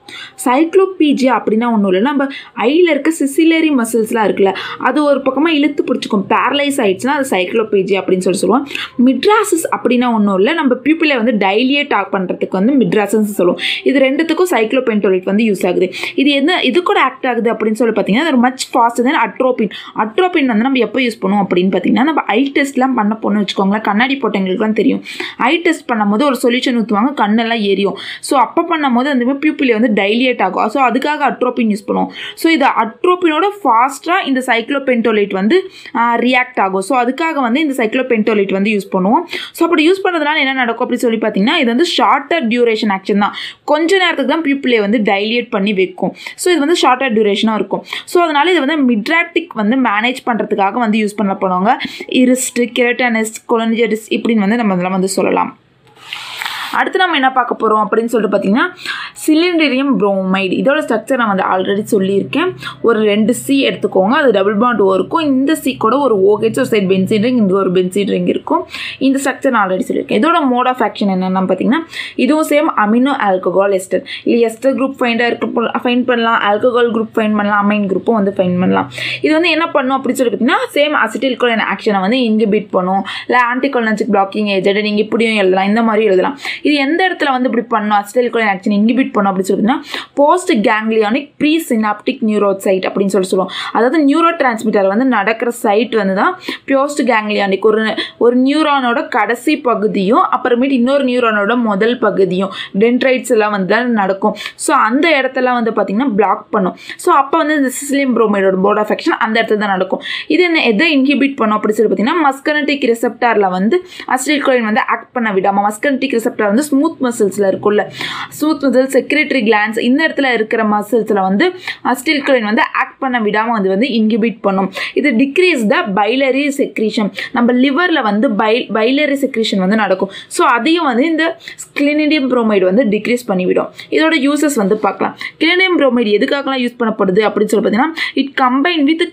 A: சைக்ளோபீஜியா அப்படின்னா ஒன்றும் இல்லை நம்ம ஐயில் இருக்க சிசிலரி மசில்ஸ்லாம் இருக்குல்ல அது ஒரு பக்கமாக இழுத்து பிடிச்சிக்கும் பேரலைஸ் ஆயிடுச்சுன்னா அது சைக்ளோபீஜியா அப்படின்னு சொல்லி சொல்லுவோம் மிட்ராசஸ் அப்படின்னா ஒன்றும் இல்லை நம்ம பியூப்பிளை வந்து டைலியேட் ஆக் பண்ணுறதுக்கு வந்து மிட்ராசஸ் சொல்லுவோம் இது ரெண்டுத்துக்கும் சைக்ளோபென்டோலைட் வந்து யூஸ் ஆகுது இது என்ன இது கூட ஆக்ட் ஆகுது அப்படின்னு சொல்லி பார்த்தீங்கன்னா அது much fast then atropine atropine வந்து நம்ம எப்போ யூஸ் பண்ணுவோம் அப்படின்னு பார்த்தீங்கன்னா நம்ம ஐ டெஸ்ட்லாம் பண்ண போனோம்னு வச்சுக்கோங்களேன் கண்ணாடி போட்டவங்களுக்குலாம் தெரியும் ஐ டெஸ்ட் பண்ணும்போது ஒரு சொல்யூஷன் ஊற்றுவாங்க கண்ணெல்லாம் எரியும் ஸோ அப்போ பண்ணும்போது அந்த மாதிரி பியூப்பிளை வந்து டைலியேட் ஆகும் ஸோ அதுக்காக அட்ரோபின் யூஸ் பண்ணுவோம் ஸோ இது அட்ரோபினோட ஃபாஸ்ட்டாக இந்த சைக்ளோபென்டோலைட் வந்து ரியாக்ட் ஆகும் ஸோ அதுக்காக வந்து இந்த சைக்ளோபென்டோலைட் வந்து யூஸ் பண்ணுவோம் ஸோ அப்படி யூஸ் பண்ணுறதுனால என்ன நடக்கும் அப்படின்னு சொல்லி பார்த்தீங்கன்னா இது வந்து ஷார்ட்டர் டியூரேஷன் ஆக்ஷன் தான் கொஞ்ச நேரத்துக்கு தான் பியூப்பிளை வந்து டைலியேட் பண்ணி வைக்கும் ஸோ இது வந்து ஷார்ட்டர் டியூரேஷனாக இருக்கும் ஸோ அதனால இது வந்து மிட்ராக்டிக் வந்து மேனேஜ் பண்ணுறதுக்காக வந்து யூஸ் பண்ண போனவங்க இரிஸ்ட் கெரட்டானிஸ்ட் கொலனிஜரிஸ் இப்படின்னு வந்து நம்ம இதெல்லாம் வந்து சொல்லலாம் அடுத்து நம்ம என்ன பார்க்க போகிறோம் அப்படின்னு சொல்லிட்டு பார்த்தீங்கன்னா சிலிண்டரியம் புரோமைடு இதோட ஸ்ட்ரக்சர் நான் வந்து ஆல்ரெடி சொல்லியிருக்கேன் ஒரு ரெண்டு சி எடுத்துக்கோங்க அது டபுள் பாண்ட் ஓ இருக்கும் இந்த சி கூட ஒரு ஓஹெச் ஒரு சைட் பென்சின் ரிங் இங்கே ஒரு பென்சின் ரிங் இருக்கும் இந்த ஸ்ட்ரக்சர் நான் ஆல்ரெடி சொல்லியிருக்கேன் இதோட மோட் ஆஃப் ஆக்ஷன் என்னென்னு பார்த்தீங்கன்னா இதுவும் சேம் அமினோ ஆல்கஹால் எஸ்டர் இல்லை எஸ்டர் குரூப் ஃபைண்டாக இருக்க ஃபைன் பண்ணலாம் ஆல்கஹால் குரூப் ஃபைன் பண்ணலாம் அமைன் குரூப்பும் வந்து ஃபைன் பண்ணலாம் இது வந்து என்ன பண்ணும் அப்படின்னு சொல்லி பார்த்தீங்கன்னா சேம் அசிட்டில் கோலின் ஆக்ஷனை வந்து இன்ஹிபிட் பண்ணும் இல்லை ஆன்டிகோலன்சிக் பிளாக்கிங் ஏஜெட் நீங்கள் இப்படியும் எழுதலாம் இந்த மாதிரி எழுதலாம் இது எந்த இடத்துல வந்து இப்படி பண்ணும் அசிட்டில் கோலின் ஆக்ஷன் இன்ஹிபிட் பண்ணும் அப்படின்னு சொல்லி post ganglionic pre synaptic neuro site அப்படின்னு சொல்லி சொல்லுவோம் அதாவது நியூரோ டிரான்ஸ்மிட்டர் வந்து நடக்கிற சைட் வந்து தான் போஸ்ட் கேங்லியானிக் ஒரு ஒரு நியூரானோட கடைசி பகுதியும் அப்புறமேட்டு இன்னொரு நியூரானோட முதல் பகுதியும் டென்ட்ரைட்ஸ் எல்லாம் வந்து தான் நடக்கும் ஸோ அந்த இடத்தெல்லாம் வந்து பார்த்திங்கன்னா பிளாக் பண்ணும் ஸோ அப்போ வந்து இந்த சிசிலியம் ப்ரோமைடோட போர்ட் ஆஃப் ஆக்ஷன் அந்த இடத்துல தான் நடக்கும் இது என்ன எதை இன்ஹிபிட் பண்ணும் அப்படின்னு சொல்லி பார்த்தீங்கன்னா மஸ்கனட்டிக் ரிசெப்டாரில் வந்து அசில்கோயின் வந்து ஆக்ட் பண்ண விடாமல் மஸ்கனட்டிக் ரிசெப்டார் வந்து ஸ்மூத் மசில்ஸில் இருக்கும்ல ஸ்மூத் மசில் செக்ரட்டரி கிளான்ஸ் இந்த இடத்துல இருக்கிற மசில்ஸில் வந்து அஸ்டில்கோயின் வந்து ஆக்ட் பண்ண விடாமல் வந்து வந்து இன்ஹிபிட் பண்ணும் இது டிக்ரீஸ் த பைலரி செக்ரீஷன் நம்ம லிவரில் வந்து பை பைலரி செக்ரீஷன் வந்து நடக்கும் ஸோ அதையும் வந்து இந்த கிளினிடியம் ப்ரோமைடு வந்து டிக்ரீஸ் பண்ணிவிடும் இதோட யூசஸ் வந்து பார்க்கலாம் கிளினியம் ப்ரோமைடு எதுக்காகலாம் யூஸ் பண்ணப்படுது அப்படின்னு சொல்லி பார்த்தீங்கன்னா இட் கம்பைன் வித்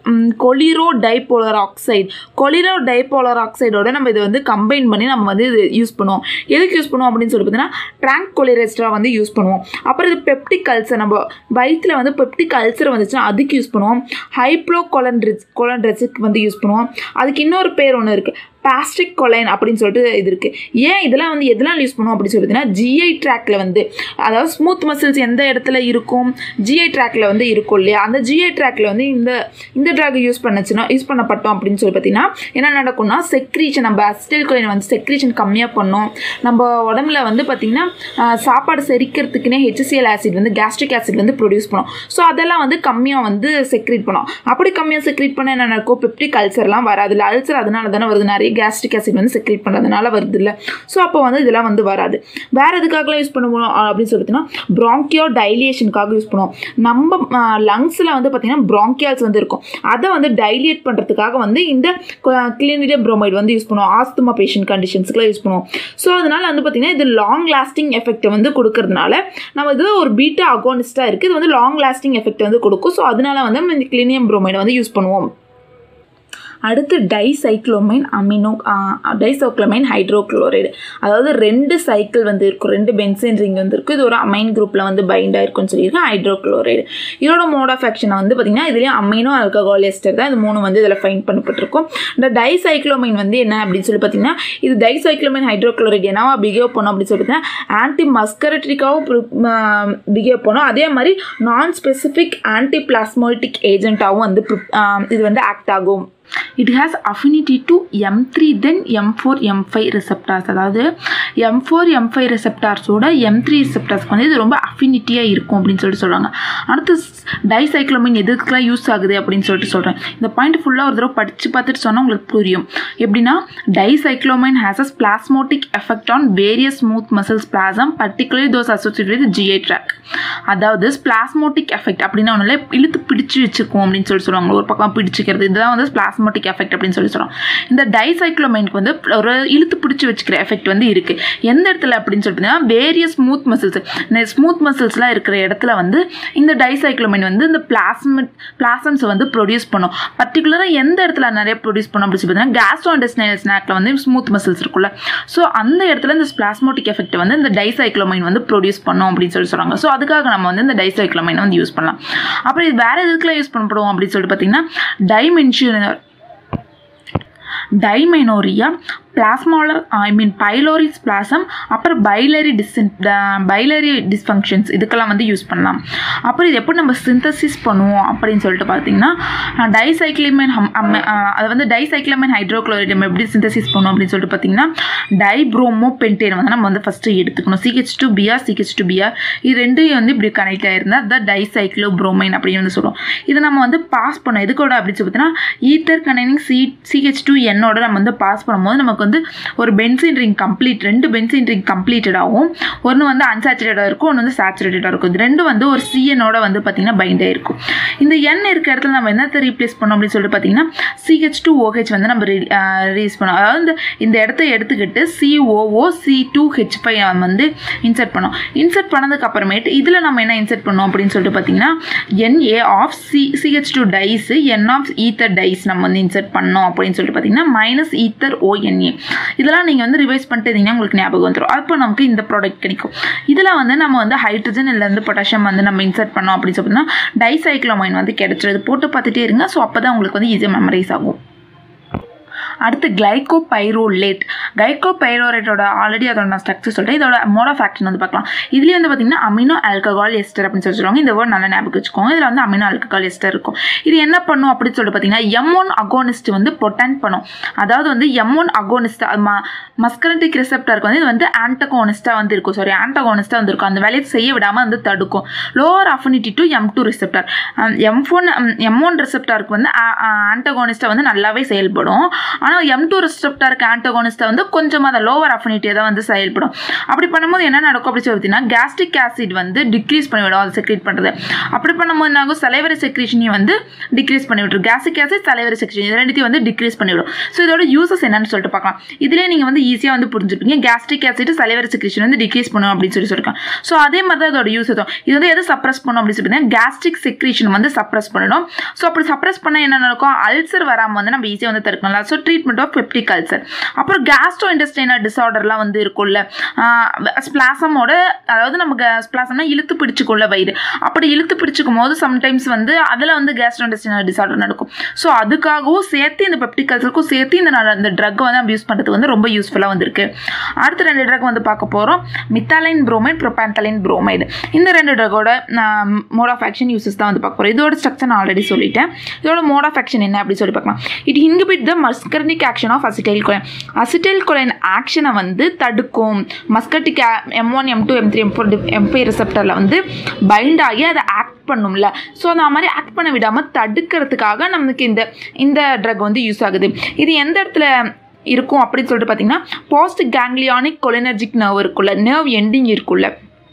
A: கொலிரோ டைபோலர் ஆக்சைடு கொலிரோ டைபோலர் ஆக்சைடோட நம்ம இதை வந்து கம்பைன் பண்ணி நம்ம வந்து இது யூஸ் பண்ணுவோம் எதுக்கு யூஸ் பண்ணுவோம் அப்படின்னு சொல்லி பார்த்தீங்கன்னா ட்ராங்க் கொலிரெஸ்ட்ரா வந்து யூஸ் பண்ணுவோம் அப்புறம் இது பெப்டிக் கல்ச்சர் நம்ம வயிற்றில் வந்து பெப்டிக் கல்ச்சர் வந்துச்சுன்னா அதுக்கு யூஸ் பண்ணுவோம் ஹைப்ளோ கொலன்ட்ரிஸ் கொலன்ட்ரெஸுக்கு வந்து யூஸ் பண்ணுவோம் அதுக்கு இன்னொரு பேர் ஒன்று இருக்குது பாஸ்டிக் கொலைன் அப்படின்னு சொல்லிட்டு இது இருக்குது ஏன் இதெல்லாம் வந்து எதெல்லாம் யூஸ் பண்ணுவோம் அப்படின்னு சொல்லி பார்த்தீங்கன்னா ஜிஐ ட்ராக்ல வந்து அதாவது ஸ்மூத் மசில்ஸ் எந்த இடத்துல இருக்கும் ஜிஐ ட்ராக்ல வந்து இருக்கும் இல்லையா அந்த ஜிஐ ட்ராக்ல வந்து இந்த இந்த ட்ராக் யூஸ் பண்ணுச்சுன்னா யூஸ் பண்ணப்பட்டோம் அப்படின்னு சொல்லி பார்த்தீங்கன்னா என்ன நடக்கும்னா செக்ரீஷன் நம்ம அஸ்டில் கொலைன் வந்து செக்ரீஷன் கம்மியாக பண்ணும் நம்ம உடம்புல வந்து பார்த்திங்கன்னா சாப்பாடு செரிக்கிறதுக்குனே ஹெச்சிசிஎல் ஆசிட் வந்து கேஸ்ட்ரிக் ஆசிட் வந்து ப்ரொடியூஸ் பண்ணும் ஸோ அதெல்லாம் வந்து கம்மியாக வந்து செக்ரீட் பண்ணும் அப்படி கம்மியாக செக்ரீட் பண்ண என்ன நடக்கும் பெப்டிக் அல்சர்லாம் வராது இல்லை அல்சர் அதனால தானே வருது நிறைய கேஸ்ட்ரிக் ஆசிட் வந்து செக்ரேட் பண்ணுறதுனால வருது இல்லை ஸோ அப்போ வந்து இதெல்லாம் வந்து வராது வேறு எதுக்காகலாம் யூஸ் பண்ணுவோம் அப்படின்னு சொல்லிட்டுனா ப்ராங்கியோ டைலியேஷனுக்காக யூஸ் பண்ணுவோம் நம்ம லங்ஸில் வந்து பார்த்திங்கன்னா ப்ராங்கியால்ஸ் வந்து இருக்கும் அதை வந்து டைலியேட் பண்ணுறதுக்காக வந்து இந்த கிளினிடியம் ப்ரோமைட் வந்து யூஸ் பண்ணுவோம் ஆஸ்துமா பேஷண்ட் கண்டிஷன்ஸ்க்குலாம் யூஸ் பண்ணுவோம் ஸோ அதனால் வந்து பார்த்திங்கன்னா இது லாங் லாஸ்டிங் எஃபெக்ட் வந்து கொடுக்கறதுனால நம்ம இது ஒரு பீட்டா அகோனிஸ்ட்டாக இருக்குது இது வந்து லாங் லாஸ்டிங் எஃபெக்ட் வந்து கொடுக்கும் ஸோ அதனால வந்து நம்ம இந்த கிளினியம் ப்ரோமைடை வந்து யூஸ் பண்ணுவோம் அடுத்து டைசைக்ளோமைன் அமினோ டைசைக்ளோமைன் ஹைட்ரோக்ளோரைடு அதாவது ரெண்டு சைக்கிள் வந்து இருக்கும் ரெண்டு பென்சின் ரிங் வந்து இருக்கும் இது ஒரு அமைன் குரூப்பில் வந்து பைண்ட் ஆயிருக்கும்னு சொல்லியிருக்கேன் ஹைட்ரோக்ளோரைடு இதோட மோட் ஆஃப் ஆக்ஷனை வந்து பார்த்திங்கன்னா இதுலேயும் அமைனோ ஆல்கஹால் எஸ்டர் தான் இது மூணு வந்து இதில் ஃபைன் பண்ணப்பட்டிருக்கும் இந்த டைசைக்ளோமைன் வந்து என்ன அப்படின்னு சொல்லி பார்த்தீங்கன்னா இது டைசைக்ளோமைன் ஹைட்ரோக்ளோரைடு என்னவா பிஹேவ் பண்ணும் அப்படின்னு சொல்லி பார்த்தீங்கன்னா ஆன்டி மஸ்கரட்ரிக்காவும் பிஹேவ் பண்ணும் அதே மாதிரி நான் ஸ்பெசிஃபிக் ஆன்டி பிளாஸ்மோட்டிக் ஏஜென்ட்டாகவும் வந்து இது வந்து ஆக்ட் ஆகும் it has affinity to M three then M four M five receptors அதாவது எம் ஃபோர் எம் ஃபைவ் ரிசெப்டார்ஸோட எம் த்ரீ ரிசெப்டார்ஸ்க்கு வந்து இது ரொம்ப அஃபினிட்டியாக இருக்கும் அப்படின்னு சொல்லிட்டு சொல்கிறாங்க அடுத்து டைசைக்ளோமின் எதுக்கெலாம் யூஸ் ஆகுது அப்படின்னு சொல்லிட்டு சொல்கிறேன் இந்த பாயிண்ட் ஃபுல்லாக ஒரு தடவை படித்து பார்த்துட்டு சொன்னால் உங்களுக்கு புரியும் எப்படின்னா dicyclomine has as spasmodic effect on various smooth muscles spasm particularly those associated with GI tract அதாவது பிளாஸ்மோட்டிக் எஃபெக்ட் அப்படின்னா ஒன்றும் இழுத்து பிடிச்சு வச்சுக்கும் அப்படின்னு சொல்லி சொல்லுவாங்க ஒரு பக்கம் பிடிச்சிக்கிறது இதுதான் வந்து பிளாஸ் ஸ்பிளாஸ்மோட்டிக் எஃபெக்ட் அப்படின்னு சொல்லி சொல்கிறோம் இந்த டைசைக்ளோமைனுக்கு வந்து ஒரு இழுத்து பிடிச்சி வச்சுக்கிற எஃபெக்ட் வந்து இருக்குது எந்த இடத்துல அப்படின்னு சொல்லி பார்த்தீங்கன்னா வேரியஸ் ஸ்மூத் மசில்ஸ் இந்த ஸ்மூத் மசில்ஸ்லாம் இருக்கிற இடத்துல வந்து இந்த டைசைக்ளோமைன் வந்து இந்த பிளாஸ்மெட் பிளாசம்ஸை வந்து ப்ரொடியூஸ் பண்ணும் பர்டிகுலராக எந்த இடத்துல நிறைய ப்ரொடியூஸ் பண்ணும் அப்படின்னு சொல்லி பார்த்தீங்கன்னா கேஸ்ட்ரோ இன்டெஸ்டைனல் ஸ்நாக்கில் வந்து ஸ்மூத் மசில்ஸ் இருக்குல்ல ஸோ அந்த இடத்துல இந்த ஸ்பிளாஸ்மோட்டிக் எஃபெக்ட் வந்து இந்த டைசைக்ளோமைன் வந்து ப்ரொடியூஸ் பண்ணும் அப்படின்னு சொல்லி சொல்கிறாங்க ஸோ அதுக்காக நம்ம வந்து இந்த டைசைக்ளோமைன் வந்து யூஸ் பண்ணலாம் அப்புறம் இது வேறு எதுக்குலாம் யூஸ் பண்ணப்படுவோம் அப்படின்னு சொல்லிட்டு பார்த்தீங்கன்னா டைமென்ஷியனர் டைமைனோரியா பிளாஸ்மாலர் ஐ மீன் பைலோரி ஸ்பிளாசம் அப்புறம் பைலரி டிஸ்இன் பைலரி டிஸ்ஃபங்க்ஷன்ஸ் இதுக்கெல்லாம் வந்து யூஸ் பண்ணலாம் அப்புறம் இது எப்படி நம்ம சிந்தசிஸ் பண்ணுவோம் அப்படின்னு சொல்லிட்டு பார்த்தீங்கன்னா டைசைக்ளிமைன் ஹம் அதை வந்து டைசைக்ளமைன் ஹைட்ரோக்ளோரைட் நம்ம எப்படி சிந்தசிஸ் பண்ணுவோம் அப்படின்னு சொல்லிட்டு பார்த்தீங்கன்னா டைப்ரோமோ பென்டேன் வந்து நம்ம வந்து ஃபஸ்ட்டு எடுத்துக்கணும் CH two BR CH two BR இது ரெண்டும் வந்து இப்படி கனெக்ட் ஆயிருந்தா அதுதான் டைசைக்ளோ ப்ரோமைன் அப்படின்னு வந்து சொல்லுவோம் இதை நம்ம வந்து பாஸ் பண்ணோம் எதுக்கோட அப்படின்னு சொல்லி பார்த்தீங்கன்னா ether connecting C CH two என்னோட நம்ம வந்து பாஸ் பண்ணும்போது நமக்கு வந்து ஒரு பென்சின் ரிங் கம்ப்ளீட் ரெண்டு பென்சின் ரிங் கம்ப்ளீட்டட் ஆகும் ஒன்று வந்து அன்சாச்சுரேட்டாக இருக்கும் ஒன்று வந்து சாச்சுரேட்டடாக இருக்கும் இது ரெண்டும் வந்து ஒரு சிஎனோட வந்து பார்த்தீங்கன்னா பைண்ட் ஆயிருக்கும் இந்த எண் இருக்க இடத்துல நம்ம என்னத்தை ரீப்ளேஸ் பண்ணோம் அப்படின்னு சொல்லிட்டு பார்த்தீங்கன்னா சிஹெச் டூ ஓஹெச் வந்து நம்ம ரிலீஸ் பண்ணோம் அதாவது இந்த இந்த இடத்த எடுத்துக்கிட்டு COO C two H five வந்து இன்சர்ட் பண்ணோம் இன்சர்ட் பண்ணதுக்கு அப்புறமேட்டு இதில் நம்ம என்ன இன்சர்ட் பண்ணோம் அப்படின்னு சொல்லிட்டு பார்த்தீங்கன்னா NA of C CH two dies N of ether dies நம்ம வந்து இன்சர்ட் பண்ணோம் அப்படின்னு சொல்லிட்டு பார்த்தீங்கன்னா மைனஸ் ஈத்தர் ஓஎன்ஏ இதெல்லாம் நீங்கள் வந்து ரிவைஸ் பண்ணிட்டு இருந்தீங்கன்னா உங்களுக்கு ஞாபகம் வந்துடும் அப்போ நமக்கு இந்த ப்ராடக்ட் கிடைக்கும் இதில் வந்து நம்ம வந்து ஹைட்ரஜன் இல்லைருந்து பொட்டாசியம் வந்து நம்ம இன்சர்ட் பண்ணோம் அப்படின்னு சொன்னா டைசைக்ளோமைன் வந்து கிடைச்சிருது போட்டு பார்த்துட்டே இருங்க ஸோ அப்போ தான் உங்களுக்கு வந்து ஈஸியாக மெமரைஸ் ஆகும் அடுத்து கிளைகோ பைரோலேட் கிளைகோ பைரோலேட்டோட ஆல்ரெடி அதோட நான் ஸ்ட்ரக்சர் சொல்கிறேன் இதோட மோட் ஆஃப் ஆக்ஷன் வந்து பார்க்கலாம் இதுலேயே வந்து பார்த்தீங்கன்னா அமினோ ஆல்கஹால் எஸ்டர் அப்படின்னு சொல்லி சொல்லுவாங்க இந்த வேர்ட் நல்லா ஞாபகம் வச்சுக்கோங்க இதில் வந்து அமினோ ஆல்கஹால் எஸ்டர் இருக்கும் இது என்ன பண்ணும் அப்படின்னு சொல்லிட்டு பார்த்தீங்கன்னா எம் ஒன் அகோனிஸ்ட் வந்து பொட்டன் பண்ணும் அதாவது வந்து எம் ஒன் அகோனிஸ்ட் மஸ்கரட்டிக் ரிசெப்டருக்கு வந்து இது வந்து ஆன்டகோனிஸ்டாக வந்து இருக்கும் சாரி ஆன்டகோனிஸ்டாக வந்து இருக்கும் அந்த வேலையை செய்ய விடாமல் வந்து தடுக்கும் lower affinity to M two receptor M four M one ரிசெப்டருக்கு வந்து ஆன்டகோனிஸ்டாக வந்து நல்லாவே செயல்படும் ஆனால் எம் டூ ரிசெப்டருக்கு ஆன்டகோனிஸ்டாக வந்து கொஞ்சமாக அந்த லோவர் அஃபினிட்டியை தான் வந்து செயல்படும் அப்படி பண்ணும்போது என்ன நடக்கும் அப்படி சொல்லி பார்த்தீங்கன்னா கேஸ்ட்ரிக் ஆசிட் வந்து டிக்ரீஸ் பண்ணிவிடும் அது செக்ரேட் பண்ணுறது அப்படி பண்ணும்போது என்ன ஆகும் சலைவரி செக்ரேஷனையும் வந்து டிக்ரீஸ் பண்ணி விட்டுரும் கேஸ்ட்ரிக் ஆசிட் சலைவரி செக்ரேஷன் இது ரெண்டுத்தையும் வந்து டிக்ரீஸ் பண்ணிவிடும் ஸோ இதோட யூசஸ் என்னன்னு சொல்லிட்டு பார்க்கலாம் இதிலே நீங்கள் வந்து ஈஸியாக வந்து புரிஞ்சுப்பீங்க கேஸ்ட்ரிக் ஆசிட் சலைவரி செக்ரேஷன் வந்து டிக்ரீஸ் பண்ணும் அப்படின்னு சொல்லி சொல்லியிருக்காங்க ஸோ அதே மாதிரி தான் இதோட யூஸ் தான் இது வந்து எது சப்ரஸ் பண்ணும் அப்படின்னு சொல்லி பார்த்தீங்கன்னா கேஸ்ட்ரிக் செக்ரேஷன் வந்து சப்ரஸ் பண்ணிடும் ஸோ அப்படி சப்ரஸ் பண்ண என்ன நடக்கும் அல்சர் வராமல் வந்து நம்ம ஈஸியாக வந்து தடுக்கலாம் so treatment of peptic ulcer அப்புறம் கேஸ்ட்ரோ இன்டெஸ்டைனல் டிசார்டர்லாம் வந்து இருக்கும்ல ஸ்பிளாசமோட அதாவது நமக்கு ஸ்பிளாசம்னா இழுத்து பிடிச்சிக்குள்ள வயிறு அப்படி இழுத்து பிடிச்சிக்கும் போது சம்டைம்ஸ் வந்து அதில் வந்து கேஸ்ட்ரோ இன்டெஸ்டைனல் டிசார்டர் நடக்கும் ஸோ அதுக்காகவும் சேர்த்து இந்த பெப்டிக் அல்சருக்கும் சேர்த்து இந்த இந்த ட்ரக் வந்து நம்ம யூஸ் பண்ணுறதுக்கு வந்து ரொம்ப யூஸ்ஃபுல்லாக வந்திருக்கு அடுத்த ரெண்டு ட்ரக் வந்து பார்க்க போகிறோம் மித்தாலைன் புரோமைட் ப்ரொபான்தலைன் புரோமைடு இந்த ரெண்டு ட்ரக்கோட மோட் ஆஃப் ஆக்ஷன் யூசஸ் தான் வந்து பார்க்க போகிறோம் இதோட ஸ்ட்ரக்சர் நான் ஆல்ரெடி சொல்லிட்டேன் இதோட மோட் ஆஃப் ஆக்ஷன் என்ன அப்படின்னு சொல்லி பார்க்கலாம் it inhibit the muscarinic action of acetylcholine acetylcholine ஆக்ஷனை வந்து தடுக்கும் muscarinic M one M two M three M four M five ரிசெப்டரில் வந்து பைண்ட் ஆகி அதை ஆக்ட் பண்ணும்ல ஸோ அந்த மாதிரி ஆக்ட் பண்ண விடாமல் தடுக்கிறதுக்காக நமக்கு இந்த இந்த ட்ரக் வந்து யூஸ் ஆகுது இது எந்த இடத்துல இருக்கும் அப்படின்னு சொல்லிட்டு பார்த்தீங்கன்னா போஸ்ட் கேங்லியானிக் கொலினர்ஜிக் நர்வ் இருக்குல்ல நர்வ் எண்டிங் இருக்குல்ல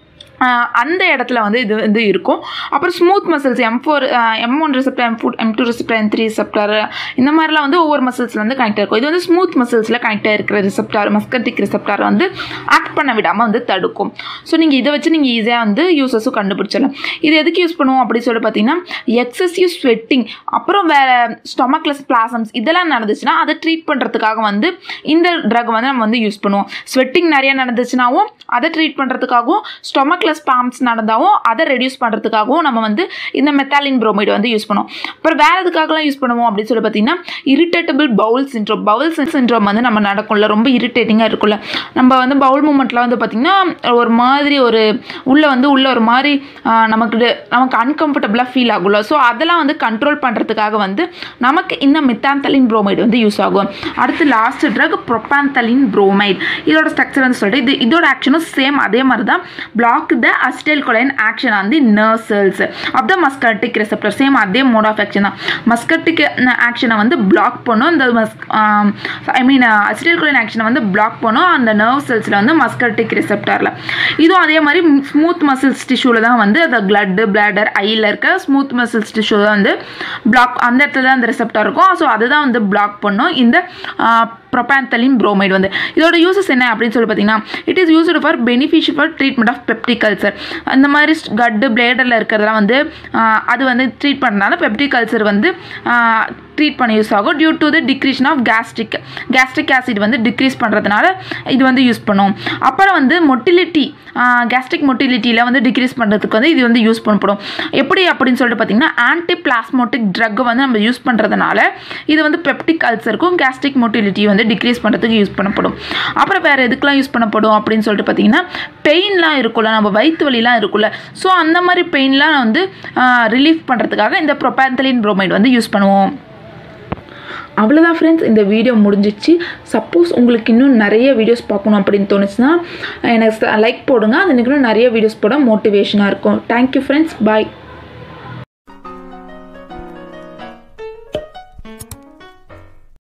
A: அந்த இடத்துல வந்து இது வந்து இருக்கும் அப்புறம் smooth muscles M four M one receptor M four M two receptor M three receptor இந்த மாதிரிலாம் வந்து ஒவ்வொரு மசில்ஸில் வந்து கனெக்ட் இருக்கும் இது வந்து ஸ்மூத் மசில்ஸில் கனெக்ட் ஆகிருக்கிற ரிசெப்டார் மஸ்கட்டிக் ரிசெப்டார் வந்து ஆக்ட் பண்ண விடாமல் வந்து தடுக்கும் ஸோ நீங்கள் இதை வச்சு நீங்கள் ஈஸியாக வந்து யூசஸும் கண்டுபிடிச்சிடலாம் இது எதுக்கு யூஸ் பண்ணுவோம் அப்படின்னு சொல்லி பார்த்தீங்கன்னா எக்ஸசிவ் ஸ்வெட்டிங் அப்புறம் வேறு ஸ்டொமக்லெஸ் பிளாசம்ஸ் இதெல்லாம் நடந்துச்சுன்னா அதை ட்ரீட் பண்ணுறதுக்காக வந்து இந்த ட்ரக் வந்து நம்ம வந்து யூஸ் பண்ணுவோம் ஸ்வெட்டிங் நிறைய நடந்துச்சுனாவும் அதை ட்ரீட் பண்ணுறதுக்காகவும் ஸ்டொமக்லெஸ் ஸ்பாம்ஸ் நடந்தாவும் அதை ரெடியூஸ் பண்ணுறதுக்காகவும் நம்ம வந்து இந்த மெத்தாலின் புரோமைடு வந்து யூஸ் பண்ணுவோம் அப்புறம் வேறு எதுக்காகலாம் யூஸ் பண்ணுவோம் அப்படின்னு சொல்லி பார்த்தீங்கன்னா irritable bowel syndrome bowel syndrome வந்து நம்ம நடக்கும்ல ரொம்ப இரிட்டேட்டிங்காக இருக்கும்ல நம்ம வந்து பவுல் மூமெண்ட்டில் வந்து பார்த்திங்கன்னா ஒரு மாதிரி ஒரு உள்ளே வந்து உள்ள ஒரு மாதிரி நமக்கு நமக்கு அன்கம்ஃபர்டபுளாக ஃபீல் ஆகும்ல ஸோ அதெல்லாம் வந்து கண்ட்ரோல் பண்ணுறதுக்காக வந்து நமக்கு இந்த மித்தாந்தலின் புரோமைடு வந்து யூஸ் ஆகும் அடுத்து லாஸ்ட் ட்ரக் ப்ரொபாந்தலின் புரோமைட் இதோட ஸ்ட்ரக்சர் வந்து சொல்லிட்டு இது இதோட ஆக்ஷனும் சேம் அதே மாதிரி தான் block the acetylcholine action on the nerve cells of the muscarinic receptor same அதே மோட் ஆஃப் ஆக்ஷன் தான் மஸ்கட்டிக் ஆக்ஷனை வந்து பிளாக் பண்ணும் இந்த மஸ் ஐ மீன் அசிடைல் கொலைன் ஆக்ஷனை வந்து பிளாக் பண்ணும் அந்த நர்வ் செல்ஸில் வந்து மஸ்கட்டிக் ரிசெப்டரில் இதுவும் அதே மாதிரி ஸ்மூத் மசில்ஸ் டிஷ்யூவில் தான் வந்து அந்த பிளட்டு பிளாடர் ஐயில் இருக்க ஸ்மூத் மசில்ஸ் டிஷ்யூ தான் வந்து பிளாக் அந்த இடத்துல தான் அந்த ரிசெப்டர் இருக்கும் ஸோ அதுதான் வந்து பிளாக் பண்ணும் இந்த ப்ரொபாந்தலின் புரோமைடு வந்து இதோட யூசஸ் என்ன அப்படின்னு சொல்லி பார்த்தீங்கன்னா it is used for beneficial for treatment of peptic ulcer அந்த மாதிரி கட்டு பிளேடரில் இருக்கிறதெல்லாம் வந்து ஆஹ், அது வந்து ட்ரீட் பண்ணுறதுனால பெப்டிகல்ச்சர் வந்து ட்ரீட் பண்ண யூஸ் ஆகும் due to the decretion of gastric gastric acid வந்து டிக்ரீஸ் பண்ணுறதுனால இது வந்து யூஸ் பண்ணும் அப்புறம் வந்து மொட்டிலிட்டி கேஸ்ட்ரிக் மொட்டிலிட்டியில் வந்து டிக்ரீஸ் பண்ணுறதுக்கு வந்து இது வந்து யூஸ் பண்ணப்படும் எப்படி அப்படின்னு சொல்லிட்டு பார்த்தீங்கன்னா ஆன்டி பிளாஸ்மோட்டிக் ட்ரக்கை வந்து நம்ம யூஸ் பண்ணுறதுனால இது வந்து பெப்டிக் அல்சருக்கும் கேஸ்ட்ரிக் மொட்டிலிட்டி வந்து டிக்ரீஸ் பண்ணுறதுக்கு யூஸ் பண்ணப்படும் அப்புறம் வேறு எதுக்கெலாம் யூஸ் பண்ணப்படும் அப்படின்னு சொல்லிட்டு பார்த்தீங்கன்னா பெயின்லாம் இருக்கும்ல நம்ம வயிற்று வலிலாம் இருக்கும்ல ஸோ அந்த மாதிரி பெயின்லாம் வந்து ரிலீஃப் பண்ணுறதுக்காக இந்த ப்ரொபாந்தலின் புரோமைடு வந்து யூஸ் பண்ணுவோம் அவ்வளோதான் ஃப்ரெண்ட்ஸ் இந்த வீடியோ முடிஞ்சிச்சு சப்போஸ் உங்களுக்கு இன்னும் நிறைய வீடியோஸ் பார்க்கணும் அப்படின்னு தோணுச்சுன்னா எனக்கு லைக் போடுங்க அது எனக்கு இன்னும் நிறைய வீடியோஸ் போட மோட்டிவேஷனாக இருக்கும் தேங்க்யூ ஃப்ரெண்ட்ஸ் பாய்